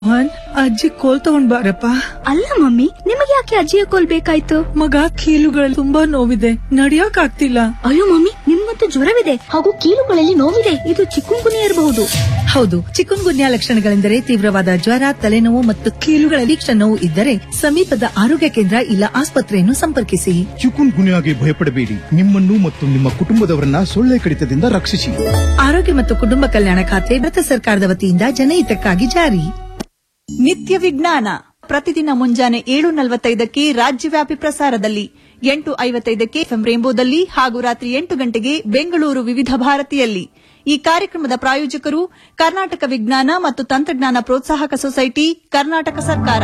ಮೋಹನ್ ಅಜ್ಜಿ ಕೋಲ್ ತಗೊಂಡ್ ಬಾರಪ್ಪ ಅಲ್ಲ ಮಮ್ಮಿ ನಿಮಗೆ ಯಾಕೆ ಅಜ್ಜಿಯ ಕೋಲ್ ಬೇಕಾಯ್ತು ಮಗ ಕೀಲುಗಳಲ್ಲಿ ತುಂಬಾ ನೋವಿದೆ ನಡಿಯಕ್ ಆಗ್ತಿಲ್ಲ ಅಯ್ಯೋ ಮಮ್ಮಿ ನಿಮ್ಗಂತೂ ಜ್ವರವಿದೆ ಹಾಗೂ ಕೀಲುಗಳಲ್ಲಿ ನೋವಿದೆ ಇದು ಚಿಕ್ಕುಂಗುನಿ ಇರಬಹುದು ಹೌದು ಚಿಕುನ್ ಗುನ್ಯಾ ಲಕ್ಷಣಗಳೆಂದರೆ ತೀವ್ರವಾದ ಜ್ವರ ತಲೆನೋವು ಮತ್ತು ಕೀಲುಗಳಲ್ಲಿ ನೋವು ಇದ್ದರೆ ಸಮೀಪದ ಆರೋಗ್ಯ ಕೇಂದ್ರ ಇಲ್ಲ ಆಸ್ಪತ್ರೆಯನ್ನು ಸಂಪರ್ಕಿಸಿ ಚಿಕುನ್ ಗುನ್ಯಾಗೆ ಭಯಪಡಬೇಡಿ ನಿಮ್ಮನ್ನು ಮತ್ತು ನಿಮ್ಮ ಕುಟುಂಬದವರನ್ನ ಸೊಳ್ಳೆ ಕಡಿತದಿಂದ ರಕ್ಷಿಸಿ ಆರೋಗ್ಯ ಮತ್ತು ಕುಟುಂಬ ಕಲ್ಯಾಣ ಖಾತೆ ಭಾರತ ಸರ್ಕಾರದ ವತಿಯಿಂದ ಜನಹಿತಕ್ಕಾಗಿ ಜಾರಿ ನಿತ್ಯ ವಿಜ್ಞಾನ ಪ್ರತಿದಿನ ಮುಂಜಾನೆ ಏಳು ನಲವತ್ತೈದಕ್ಕೆ ರಾಜ್ಯವ್ಯಾಪಿ ಪ್ರಸಾರದಲ್ಲಿ ಎಂಟು ಐವತ್ತೈದಕ್ಕೆ ಎಫ್ಎಂ ರೇಂಬೋದಲ್ಲಿ ಹಾಗೂ ರಾತ್ರಿ ಎಂಟು ಗಂಟೆಗೆ ಬೆಂಗಳೂರು ವಿವಿಧ ಭಾರತಿಯಲ್ಲಿ ಈ ಕಾರ್ಯಕ್ರಮದ ಪ್ರಾಯೋಜಕರು ಕರ್ನಾಟಕ ವಿಜ್ಞಾನ ಮತ್ತು ತಂತ್ರಜ್ಞಾನ ಪ್ರೋತ್ಸಾಹಕ ಸೊಸೈಟಿ ಕರ್ನಾಟಕ ಸರ್ಕಾರ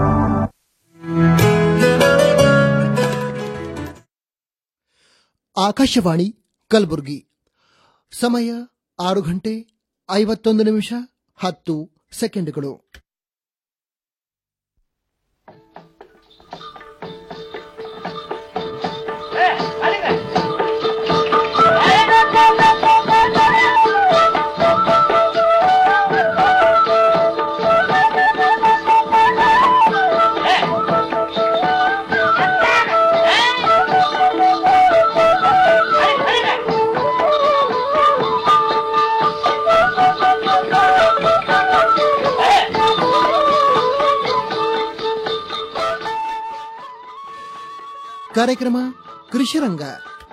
ಆಕಾಶವಾಣಿ ಕಲಬುರಗಿ ಸಮಯ ಆರು ಗಂಟೆ ಐವತ್ತೊಂದು ನಿಮಿಷ ಹತ್ತು ಸೆಕೆಂಡ್ಗಳು ಕಾರ್ಯಕ್ರಮ ಕೃಷಿರಂಗ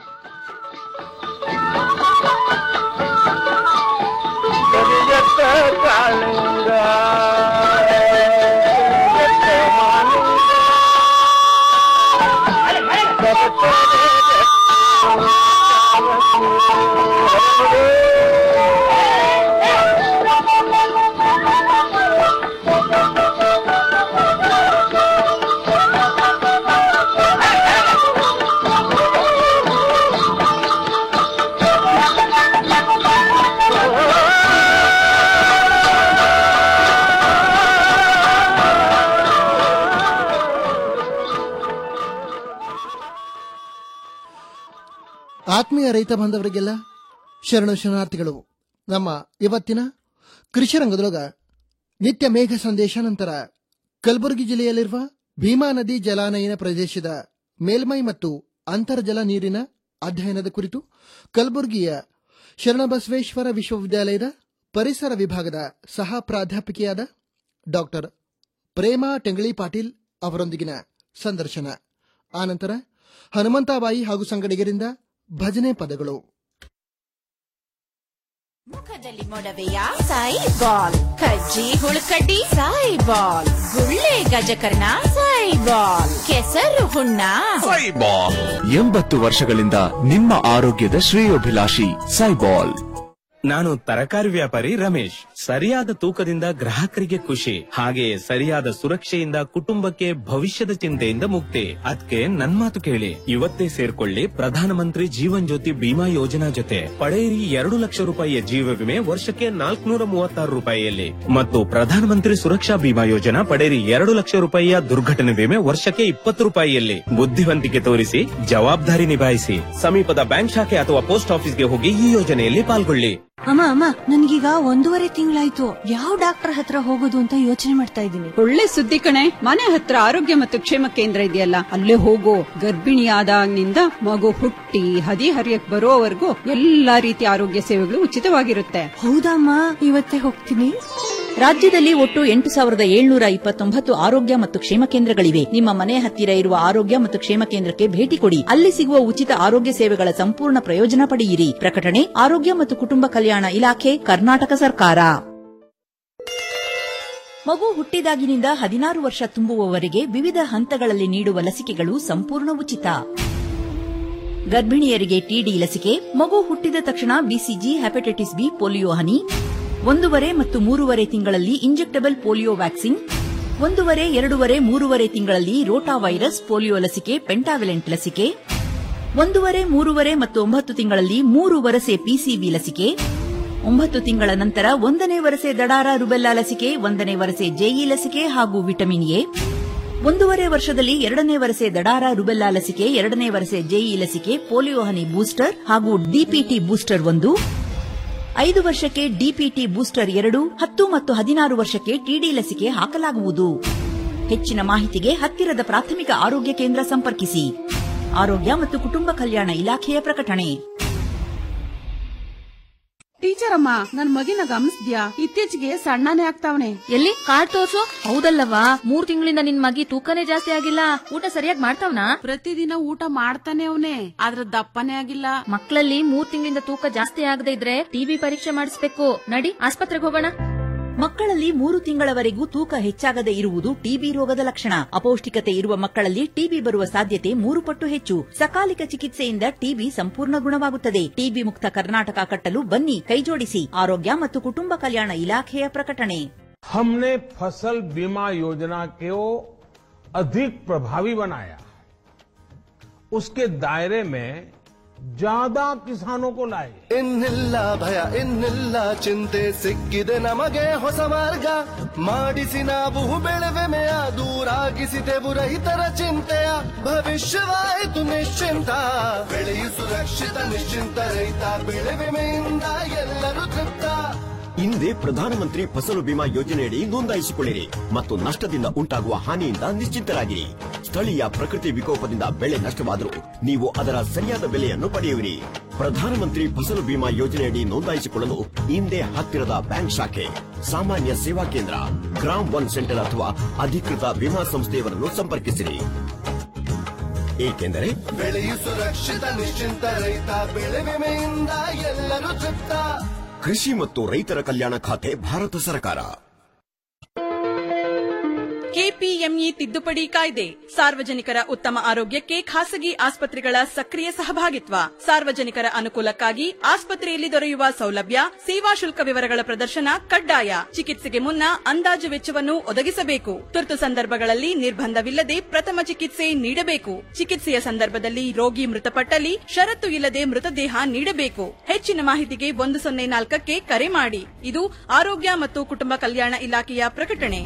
ಆತ್ಮೀಯ ರೈತ ಬಾಂಧವರಿಗೆಲ್ಲ ಶರಣ ಶರಣಾರ್ಥಿಗಳು ನಮ್ಮ ಇವತ್ತಿನ ಕೃಷಿ ರಂಗದೊಳಗ ನಿತ್ಯ ಮೇಘ ಸಂದೇಶ ನಂತರ ಕಲಬುರಗಿ ಜಿಲ್ಲೆಯಲ್ಲಿರುವ ಭೀಮಾ ನದಿ ಜಲಾನಯನ ಪ್ರದೇಶದ ಮೇಲ್ಮೈ ಮತ್ತು ಅಂತರ್ಜಲ ನೀರಿನ ಅಧ್ಯಯನದ ಕುರಿತು ಕಲಬುರಗಿಯ ಶರಣಬಸವೇಶ್ವರ ವಿಶ್ವವಿದ್ಯಾಲಯದ ಪರಿಸರ ವಿಭಾಗದ ಸಹ ಪ್ರಾಧ್ಯಾಪಕಿಯಾದ ಡಾಕ್ಟರ್ ಪ್ರೇಮಾ ಟೆಂಗಳಿ ಪಾಟೀಲ್ ಅವರೊಂದಿಗಿನ ಸಂದರ್ಶನ ಆನಂತರ ಹನುಮಂತಾಬಾಯಿ ಹಾಗೂ ಸಂಗಡಿಗರಿಂದ ಭಜನೆ ಪದಗಳು ಮುಖದಲ್ಲಿ ಮೊಡವೆಯ ಸಾಯಿ ಬಾಲ್ ಕಜ್ಜಿ ಹುಳುಕಡ್ಡಿ ಸಾಯಿ ಬಾಲ್ ಗುಳ್ಳೆ ಗಜಕರ್ಣ ಸಾಯಿ ಬಾಲ್ ಕೆಸರು ಹುಣ್ಣ ಸೈಬಾಲ್ ಎಂಬತ್ತು ವರ್ಷಗಳಿಂದ ನಿಮ್ಮ ಆರೋಗ್ಯದ ಶ್ರೇಯೋಭಿಲಾಷಿ ಸೈಬಾಲ್ ನಾನು ತರಕಾರಿ ವ್ಯಾಪಾರಿ ರಮೇಶ್ ಸರಿಯಾದ ತೂಕದಿಂದ ಗ್ರಾಹಕರಿಗೆ ಖುಷಿ ಹಾಗೆಯೇ ಸರಿಯಾದ ಸುರಕ್ಷೆಯಿಂದ ಕುಟುಂಬಕ್ಕೆ ಭವಿಷ್ಯದ ಚಿಂತೆಯಿಂದ ಮುಕ್ತಿ ಅದಕ್ಕೆ ನನ್ ಮಾತು ಕೇಳಿ ಇವತ್ತೇ ಸೇರ್ಕೊಳ್ಳಿ ಪ್ರಧಾನಮಂತ್ರಿ ಜೀವನ್ ಜ್ಯೋತಿ ಬಿಮಾ ಯೋಜನಾ ಜೊತೆ ಪಡೆಯಿರಿ ಎರಡು ಲಕ್ಷ ರೂಪಾಯಿಯ ಜೀವ ವಿಮೆ ವರ್ಷಕ್ಕೆ ನಾಲ್ಕುನೂರ ಮೂವತ್ತಾರು ರೂಪಾಯಿಯಲ್ಲಿ ಮತ್ತು ಪ್ರಧಾನಮಂತ್ರಿ ಸುರಕ್ಷಾ ಬಿಮಾ ಯೋಜನಾ ಪಡೆಯಿರಿ ಎರಡು ಲಕ್ಷ ರೂಪಾಯಿಯ ದುರ್ಘಟನೆ ವಿಮೆ ವರ್ಷಕ್ಕೆ ಇಪ್ಪತ್ತು ರೂಪಾಯಿಯಲ್ಲಿ ಬುದ್ಧಿವಂತಿಕೆ ತೋರಿಸಿ ಜವಾಬ್ದಾರಿ ನಿಭಾಯಿಸಿ ಸಮೀಪದ ಬ್ಯಾಂಕ್ ಶಾಖೆ ಅಥವಾ ಪೋಸ್ಟ್ ಆಫೀಸ್ಗೆ ಹೋಗಿ ಈ ಯೋಜನೆಯಲ್ಲಿ ಪಾಲ್ಗೊಳ್ಳಿ ಅಮ್ಮ ಅಮ್ಮ ನನ್ಗೀಗ ಒಂದೂವರೆ ತಿಂಗಳಾಯ್ತು ಯಾವ ಡಾಕ್ಟರ್ ಹತ್ರ ಹೋಗೋದು ಅಂತ ಯೋಚನೆ ಮಾಡ್ತಾ ಇದ್ದೀನಿ ಒಳ್ಳೆ ಸುದ್ದಿ ಕಣೆ ಮನೆ ಹತ್ರ ಆರೋಗ್ಯ ಮತ್ತು ಕ್ಷೇಮ ಕೇಂದ್ರ ಇದೆಯಲ್ಲ ಅಲ್ಲೇ ಹೋಗೋ ಗರ್ಭಿಣಿಯಾದಾಗಿನಿಂದ ಮಗು ಹುಟ್ಟಿ ಹದಿ ಹರಿಯಕ್ ಬರೋವರೆಗೂ ಎಲ್ಲಾ ರೀತಿಯ ಆರೋಗ್ಯ ಸೇವೆಗಳು ಉಚಿತವಾಗಿರುತ್ತೆ ಹೌದಮ್ಮ ಇವತ್ತೇ ಹೋಗ್ತೀನಿ ರಾಜ್ಯದಲ್ಲಿ ಒಟ್ಟು ಎಂಟು ಸಾವಿರದ ಏಳ್ನೂರ ಇಪ್ಪತ್ತೊಂಬತ್ತು ಆರೋಗ್ಯ ಮತ್ತು ಕ್ಷೇಮ ಕೇಂದ್ರಗಳಿವೆ ನಿಮ್ಮ ಮನೆ ಹತ್ತಿರ ಇರುವ ಆರೋಗ್ಯ ಮತ್ತು ಕ್ಷೇಮ ಕೇಂದ್ರಕ್ಕೆ ಭೇಟಿ ಕೊಡಿ ಅಲ್ಲಿ ಸಿಗುವ ಉಚಿತ ಆರೋಗ್ಯ ಸೇವೆಗಳ ಸಂಪೂರ್ಣ ಪ್ರಯೋಜನ ಪಡೆಯಿರಿ ಪ್ರಕಟಣೆ ಆರೋಗ್ಯ ಮತ್ತು ಕುಟುಂಬ ಕಲ್ಯಾಣ ಇಲಾಖೆ ಕರ್ನಾಟಕ ಸರ್ಕಾರ ಮಗು ಹುಟ್ಟಿದಾಗಿನಿಂದ ಹದಿನಾರು ವರ್ಷ ತುಂಬುವವರೆಗೆ ವಿವಿಧ ಹಂತಗಳಲ್ಲಿ ನೀಡುವ ಲಸಿಕೆಗಳು ಸಂಪೂರ್ಣ ಉಚಿತ ಗರ್ಭಿಣಿಯರಿಗೆ ಟಿಡಿ ಲಸಿಕೆ ಮಗು ಹುಟ್ಟಿದ ತಕ್ಷಣ ಬಿಸಿಜಿ ಹೆಪಟೈಟಿಸ್ ಬಿ ಪೋಲಿಯೋ ಹನಿ ಒಂದೂವರೆ ಮತ್ತು ಮೂರುವರೆ ತಿಂಗಳಲ್ಲಿ ಇಂಜೆಕ್ಟಬಲ್ ಪೋಲಿಯೋ ವ್ಯಾಕ್ಸಿನ್ ಒಂದೂವರೆ ಎರಡೂವರೆ ಮೂರುವರೆ ತಿಂಗಳಲ್ಲಿ ರೋಟಾ ವೈರಸ್ ಪೋಲಿಯೋ ಲಸಿಕೆ ಪೆಂಟಾವಿಲೆಂಟ್ ಲಸಿಕೆ ಒಂದೂವರೆ ಮೂರುವರೆ ಮತ್ತು ಒಂಬತ್ತು ತಿಂಗಳಲ್ಲಿ ಮೂರು ವರಸೆ ಪಿಸಿಬಿ ಲಸಿಕೆ ಒಂಬತ್ತು ತಿಂಗಳ ನಂತರ ಒಂದನೇ ವರಸೆ ದಡಾರ ರುಬೆಲ್ಲಾ ಲಸಿಕೆ ಒಂದನೇ ವರಸೆ ಜೆಇ ಲಸಿಕೆ ಹಾಗೂ ವಿಟಮಿನ್ ಎ ಒಂದೂವರೆ ವರ್ಷದಲ್ಲಿ ಎರಡನೇ ವರಸೆ ದಡಾರ ರುಬೆಲ್ಲಾ ಲಸಿಕೆ ಎರಡನೇ ವರಸೆ ಜೆಇ ಲಸಿಕೆ ಪೋಲಿಯೋ ಹನಿ ಬೂಸ್ಟರ್ ಹಾಗೂ ಡಿಪಿಟಿ ಬೂಸ್ಟರ್ ಒಂದು ಐದು ವರ್ಷಕ್ಕೆ ಡಿಪಿಟಿ ಬೂಸ್ಟರ್ ಎರಡು ಹತ್ತು ಮತ್ತು ಹದಿನಾರು ವರ್ಷಕ್ಕೆ ಟಿಡಿ ಲಸಿಕೆ ಹಾಕಲಾಗುವುದು ಹೆಚ್ಚಿನ ಮಾಹಿತಿಗೆ ಹತ್ತಿರದ ಪ್ರಾಥಮಿಕ ಆರೋಗ್ಯ ಕೇಂದ್ರ ಸಂಪರ್ಕಿಸಿ ಆರೋಗ್ಯ ಮತ್ತು ಕುಟುಂಬ ಕಲ್ಯಾಣ ಇಲಾಖೆಯ ಪ್ರಕಟಣೆ ಟೀಚರ್ ಅಮ್ಮ ನನ್ ಮಗಿನ ಗಮನಿಸ್ದ್ಯಾ ಇತ್ತೀಚೆಗೆ ಸಣ್ಣನೇ ಆಗ್ತಾವನೆ ಎಲ್ಲಿ ಕಾರ್ಡ್ ತೋರ್ಸು ಹೌದಲ್ಲವಾ ಮೂರ್ ತಿಂಗಳಿಂದ ನಿನ್ ಮಗಿ ತೂಕನೇ ಜಾಸ್ತಿ ಆಗಿಲ್ಲ ಊಟ ಸರಿಯಾಗಿ ಮಾಡ್ತಾವ್ನಾ ಪ್ರತಿದಿನ ಊಟ ಮಾಡ್ತಾನೆ ಅವನೇ ಆದ್ರ ದಪ್ಪನೇ ಆಗಿಲ್ಲ ಮಕ್ಕಳಲ್ಲಿ ಮೂರ್ ತಿಂಗಳಿಂದ ತೂಕ ಜಾಸ್ತಿ ಆಗದೆ ಇದ್ರೆ ಟಿಬಿ ಪರೀಕ್ಷೆ ಮಾಡಿಸ್ಬೇಕು ನಡಿ ಆಸ್ಪತ್ರೆಗೆ ಹೋಗೋಣ ಮಕ್ಕಳಲ್ಲಿ ಮೂರು ತಿಂಗಳವರೆಗೂ ತೂಕ ಹೆಚ್ಚಾಗದೆ ಇರುವುದು ಟಿಬಿ ರೋಗದ ಲಕ್ಷಣ ಅಪೌಷ್ಟಿಕತೆ ಇರುವ ಮಕ್ಕಳಲ್ಲಿ ಟಿಬಿ ಬರುವ ಸಾಧ್ಯತೆ ಮೂರು ಪಟ್ಟು ಹೆಚ್ಚು ಸಕಾಲಿಕ ಚಿಕಿತ್ಸೆಯಿಂದ ಟಿಬಿ ಸಂಪೂರ್ಣ ಗುಣವಾಗುತ್ತದೆ ಟಿಬಿ ಮುಕ್ತ ಕರ್ನಾಟಕ ಕಟ್ಟಲು ಬನ್ನಿ ಕೈಜೋಡಿಸಿ ಆರೋಗ್ಯ ಮತ್ತು ಕುಟುಂಬ ಕಲ್ಯಾಣ ಇಲಾಖೆಯ ಪ್ರಕಟಣೆ हमने फसल बीमा योजना को अधिक प्रभावी बनाया उसके दायरे में ज्यादा किसानों को लाए ಇನ್ನಿಲ್ಲ ಭಯ ಇನ್ನಿಲ್ಲ ಚಿಂತೆ ಸಿಕ್ಕಿದೆ ನಮಗೆ ಹೊಸ ಮಾರ್ಗ ಮಾಡಿಸಿ ನಾವು ಬೆಳೆವೆಮೆಯ ದೂರಾಗಿಸಿದೆವು ರೈತರ ಚಿಂತೆಯ ಭವಿಷ್ಯವಾಯಿತು ನಿಶ್ಚಿಂತ ಬೆಳೆಯು ಸುರಕ್ಷಿತ ನಿಶ್ಚಿಂತ ರೈತ ಬೆಳೆ ವಿಮೆಯಿಂದ ಎಲ್ಲರೂ ತೃಪ್ತ ಹಿಂದೆ ಪ್ರಧಾನಮಂತ್ರಿ ಫಸಲು ಬಿಮಾ ಯೋಜನೆಯಡಿ ನೋಂದಾಯಿಸಿಕೊಳ್ಳಿರಿ ಮತ್ತು ನಷ್ಟದಿಂದ ಉಂಟಾಗುವ ಹಾನಿಯಿಂದ ನಿಶ್ಚಿಂತರಾಗಿರಿ ಸ್ಥಳೀಯ ಪ್ರಕೃತಿ ವಿಕೋಪದಿಂದ ಬೆಳೆ ನಷ್ಟವಾದರೂ ನೀವು ಅದರ ಸರಿಯಾದ ಬೆಲೆಯನ್ನು ಪಡೆಯುವಿರಿ ಪ್ರಧಾನಮಂತ್ರಿ ಫಸಲು ಬಿಮಾ ಯೋಜನೆಯಡಿ ನೋಂದಾಯಿಸಿಕೊಳ್ಳಲು ಹಿಂದೆ ಹತ್ತಿರದ ಬ್ಯಾಂಕ್ ಶಾಖೆ ಸಾಮಾನ್ಯ ಸೇವಾ ಕೇಂದ್ರ ಗ್ರಾಮ್ ಒನ್ ಸೆಂಟರ್ ಅಥವಾ ಅಧಿಕೃತ ವಿಮಾ ಸಂಸ್ಥೆಯವರನ್ನು ಸಂಪರ್ಕಿಸಿರಿ ಏಕೆಂದರೆ ಬೆಳೆಯು ಸುರಕ್ಷಿತ ನಿಶ್ಚಿಂತ ರೈತ ಬೆಳೆ ವಿಮೆಯಿಂದ ಎಲ್ಲರೂ ತೃಪ್ತ ಕೃಷಿ ಮತ್ತು ರೈತರ ಕಲ್ಯಾಣ ಖಾತೆ ಭಾರತ ಸರ್ಕಾರ ಕೆಪಿಎಂಇ ತಿದ್ದುಪಡಿ ಕಾಯ್ದೆ ಸಾರ್ವಜನಿಕರ ಉತ್ತಮ ಆರೋಗ್ಯಕ್ಕೆ ಖಾಸಗಿ ಆಸ್ಪತ್ರೆಗಳ ಸಕ್ರಿಯ ಸಹಭಾಗಿತ್ವ ಸಾರ್ವಜನಿಕರ ಅನುಕೂಲಕ್ಕಾಗಿ ಆಸ್ಪತ್ರೆಯಲ್ಲಿ ದೊರೆಯುವ ಸೌಲಭ್ಯ ಸೇವಾ ಶುಲ್ಕ ವಿವರಗಳ ಪ್ರದರ್ಶನ ಕಡ್ಡಾಯ ಚಿಕಿತ್ಸೆಗೆ ಮುನ್ನ ಅಂದಾಜು ವೆಚ್ಚವನ್ನು ಒದಗಿಸಬೇಕು ತುರ್ತು ಸಂದರ್ಭಗಳಲ್ಲಿ ನಿರ್ಬಂಧವಿಲ್ಲದೆ ಪ್ರಥಮ ಚಿಕಿತ್ಸೆ ನೀಡಬೇಕು ಚಿಕಿತ್ಸೆಯ ಸಂದರ್ಭದಲ್ಲಿ ರೋಗಿ ಮೃತಪಟ್ಟಲ್ಲಿ ಷರತ್ತು ಇಲ್ಲದೆ ಮೃತದೇಹ ನೀಡಬೇಕು ಹೆಚ್ಚಿನ ಮಾಹಿತಿಗೆ ಒಂದು ಸೊನ್ನೆ ನಾಲ್ಕಕ್ಕೆ ಕರೆ ಮಾಡಿ ಇದು ಆರೋಗ್ಯ ಮತ್ತು ಕುಟುಂಬ ಕಲ್ಯಾಣ ಇಲಾಖೆಯ ಪ್ರಕಟಣೆ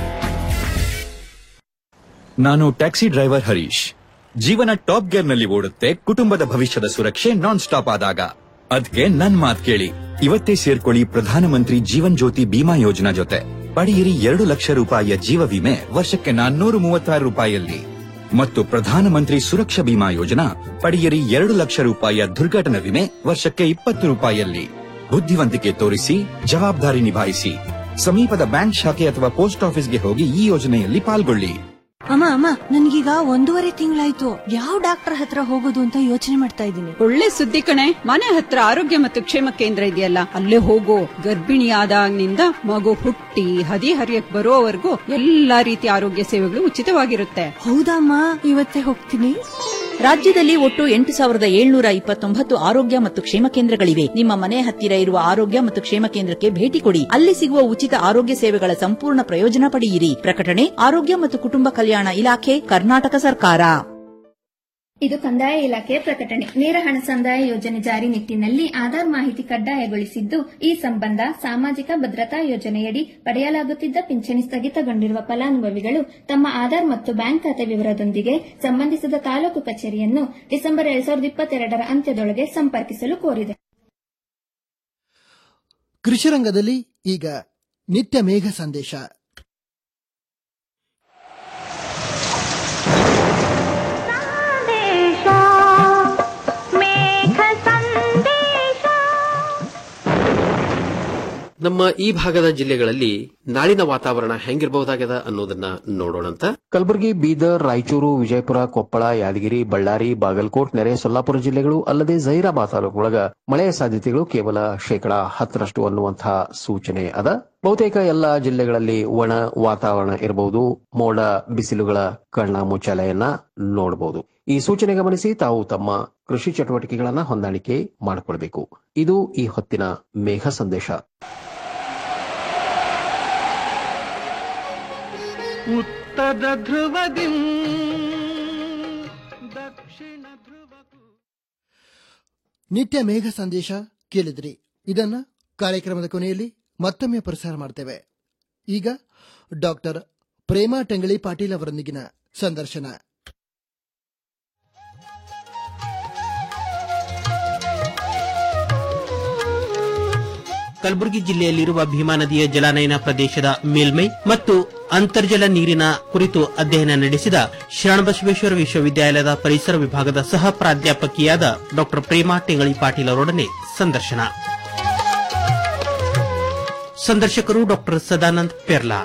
ನಾನು ಟ್ಯಾಕ್ಸಿ ಡ್ರೈವರ್ ಹರೀಶ್ ಜೀವನ ಟಾಪ್ ಗೇರ್ ನಲ್ಲಿ ಓಡುತ್ತೆ ಕುಟುಂಬದ ಭವಿಷ್ಯದ ಸುರಕ್ಷೆ ನಾನ್ ಸ್ಟಾಪ್ ಆದಾಗ ಅದಕ್ಕೆ ನನ್ ಮಾತ್ ಕೇಳಿ ಇವತ್ತೇ ಸೇರ್ಕೊಳ್ಳಿ ಪ್ರಧಾನಮಂತ್ರಿ ಜೀವನ್ ಜ್ಯೋತಿ ಬಿಮಾ ಯೋಜನಾ ಜೊತೆ ಪಡೆಯಿರಿ ಎರಡು ಲಕ್ಷ ರೂಪಾಯಿಯ ಜೀವ ವಿಮೆ ವರ್ಷಕ್ಕೆ ನಾನ್ನೂರು ಮೂವತ್ತಾರು ರೂಪಾಯಿಯಲ್ಲಿ ಮತ್ತು ಪ್ರಧಾನಮಂತ್ರಿ ಸುರಕ್ಷಾ ಬಿಮಾ ಯೋಜನಾ ಪಡೆಯಿರಿ ಎರಡು ಲಕ್ಷ ರೂಪಾಯಿಯ ದುರ್ಘಟನಾ ವಿಮೆ ವರ್ಷಕ್ಕೆ ಇಪ್ಪತ್ತು ರೂಪಾಯಿಯಲ್ಲಿ ಬುದ್ಧಿವಂತಿಕೆ ತೋರಿಸಿ ಜವಾಬ್ದಾರಿ ನಿಭಾಯಿಸಿ ಸಮೀಪದ ಬ್ಯಾಂಕ್ ಶಾಖೆ ಅಥವಾ ಪೋಸ್ಟ್ ಆಫೀಸ್ಗೆ ಹೋಗಿ ಈ ಯೋಜನೆಯಲ್ಲಿ ಪಾಲ್ಗೊಳ್ಳಿ ಅಮ್ಮ ಅಮ್ಮ ನನ್ಗೀಗ ಒಂದೂವರೆ ತಿಂಗಳಾಯ್ತು ಯಾವ ಡಾಕ್ಟರ್ ಹತ್ರ ಹೋಗೋದು ಅಂತ ಯೋಚನೆ ಮಾಡ್ತಾ ಇದ್ದೀನಿ ಒಳ್ಳೆ ಸುದ್ದಿ ಕಣೆ ಮನೆ ಹತ್ರ ಆರೋಗ್ಯ ಮತ್ತು ಕ್ಷೇಮ ಕೇಂದ್ರ ಇದೆಯಲ್ಲ ಅಲ್ಲೇ ಹೋಗೋ ಗರ್ಭಿಣಿಯಾದಾಗಿನಿಂದ ಮಗು ಹುಟ್ಟಿ ಹದಿ ಹರಿಯಕ್ ಬರೋವರೆಗೂ ಎಲ್ಲಾ ರೀತಿಯ ಆರೋಗ್ಯ ಸೇವೆಗಳು ಉಚಿತವಾಗಿರುತ್ತೆ ಹೌದಮ್ಮ ಇವತ್ತೇ ಹೋಗ್ತೀನಿ ರಾಜ್ಯದಲ್ಲಿ ಒಟ್ಟು ಎಂಟು ಸಾವಿರದ ಏಳ್ನೂರ ಇಪ್ಪತ್ತೊಂಬತ್ತು ಆರೋಗ್ಯ ಮತ್ತು ಕ್ಷೇಮ ಕೇಂದ್ರಗಳಿವೆ ನಿಮ್ಮ ಮನೆ ಹತ್ತಿರ ಇರುವ ಆರೋಗ್ಯ ಮತ್ತು ಕ್ಷೇಮ ಕೇಂದ್ರಕ್ಕೆ ಭೇಟಿ ಕೊಡಿ ಅಲ್ಲಿ ಸಿಗುವ ಉಚಿತ ಆರೋಗ್ಯ ಸೇವೆಗಳ ಸಂಪೂರ್ಣ ಪ್ರಯೋಜನ ಪಡೆಯಿರಿ ಪ್ರಕಟಣೆ ಆರೋಗ್ಯ ಮತ್ತು ಕುಟುಂಬ ಕಲ್ಯಾಣ ಇಲಾಖೆ ಕರ್ನಾಟಕ ಸರ್ಕಾರ ಇದು ಕಂದಾಯ ಇಲಾಖೆಯ ಪ್ರಕಟಣೆ ನೇರ ಹಣ ಸಂದಾಯ ಯೋಜನೆ ಜಾರಿ ನಿಟ್ಟಿನಲ್ಲಿ ಆಧಾರ್ ಮಾಹಿತಿ ಕಡ್ಡಾಯಗೊಳಿಸಿದ್ದು ಈ ಸಂಬಂಧ ಸಾಮಾಜಿಕ ಭದ್ರತಾ ಯೋಜನೆಯಡಿ ಪಡೆಯಲಾಗುತ್ತಿದ್ದ ಪಿಂಚಣಿ ಸ್ಥಗಿತಗೊಂಡಿರುವ ಫಲಾನುಭವಿಗಳು ತಮ್ಮ ಆಧಾರ್ ಮತ್ತು ಬ್ಯಾಂಕ್ ಖಾತೆ ವಿವರದೊಂದಿಗೆ ಸಂಬಂಧಿಸಿದ ತಾಲೂಕು ಕಚೇರಿಯನ್ನು ಡಿಸೆಂಬರ್ ಎರಡ್ ಸಾವಿರದ ಇಪ್ಪತ್ತೆರಡರ ಅಂತ್ಯದೊಳಗೆ ಸಂಪರ್ಕಿಸಲು ಕೋರಿದೆ ಕೃಷಿ ರಂಗದಲ್ಲಿ ಈಗ ನಿತ್ಯ ಮೇಘ ಸಂದೇಶ ನಮ್ಮ ಈ ಭಾಗದ ಜಿಲ್ಲೆಗಳಲ್ಲಿ ನಾಳಿನ ವಾತಾವರಣ ಹೆಂಗಿರಬಹುದಾಗ್ಯದ ಅನ್ನೋದನ್ನ ನೋಡೋಣಂತ ಕಲಬುರಗಿ ಬೀದರ್ ರಾಯಚೂರು ವಿಜಯಪುರ ಕೊಪ್ಪಳ ಯಾದಗಿರಿ ಬಳ್ಳಾರಿ ಬಾಗಲಕೋಟ್ ನೆರೆ ಸೊಲ್ಲಾಪುರ ಜಿಲ್ಲೆಗಳು ಅಲ್ಲದೆ ಜೈರಾಬಾದ್ ತಾಲೂಕೊಳಗ ಮಳೆಯ ಸಾಧ್ಯತೆಗಳು ಕೇವಲ ಶೇಕಡಾ ಹತ್ತರಷ್ಟು ಅನ್ನುವಂತಹ ಸೂಚನೆ ಅದ ಬಹುತೇಕ ಎಲ್ಲ ಜಿಲ್ಲೆಗಳಲ್ಲಿ ಒಣ ವಾತಾವರಣ ಇರಬಹುದು ಮೋಡ ಬಿಸಿಲುಗಳ ಕಣ್ಣ ಮುಚ್ಚಾಲೆಯನ್ನ ನೋಡಬಹುದು ಈ ಸೂಚನೆ ಗಮನಿಸಿ ತಾವು ತಮ್ಮ ಕೃಷಿ ಚಟುವಟಿಕೆಗಳನ್ನ ಹೊಂದಾಣಿಕೆ ಮಾಡಿಕೊಳ್ಬೇಕು ಇದು ಈ ಹೊತ್ತಿನ ಮೇಘ ಸಂದೇಶ ಉತ್ತರ ಧ್ರುವದಿ ದಕ್ಷಿಣ ನಿತ್ಯ ಮೇಘ ಸಂದೇಶ ಕೇಳಿದ್ರಿ ಇದನ್ನ ಕಾರ್ಯಕ್ರಮದ ಕೊನೆಯಲ್ಲಿ ಮತ್ತೊಮ್ಮೆ ಪ್ರಸಾರ ಮಾಡ್ತೇವೆ ಈಗ ಡಾಕ್ಟರ್ ಪ್ರೇಮಾ ಟಂಗಳಿ ಪಾಟೀಲ್ ಅವರೊಂದಿಗಿನ ಸಂದರ್ಶನ ಕಲಬುರಗಿ ಜಿಲ್ಲೆಯಲ್ಲಿರುವ ಭೀಮಾ ನದಿಯ ಜಲಾನಯನ ಪ್ರದೇಶದ ಮೇಲ್ಮೈ ಮತ್ತು ಅಂತರ್ಜಲ ನೀರಿನ ಕುರಿತು ಅಧ್ಯಯನ ನಡೆಸಿದ ಶರಣಬಸವೇಶ್ವರ ವಿಶ್ವವಿದ್ಯಾಲಯದ ಪರಿಸರ ವಿಭಾಗದ ಸಹ ಪ್ರಾಧ್ಯಾಪಕಿಯಾದ ಡಾ ಪ್ರೇಮಾ ಟೆಂಗಳಿ ಪಾಟೀಲ್ ಅವರೊಡನೆ ಸಂದರ್ಶನ ಸಂದರ್ಶಕರು ಡಾ ಸದಾನಂದ್ ಪೆರ್ಲಾ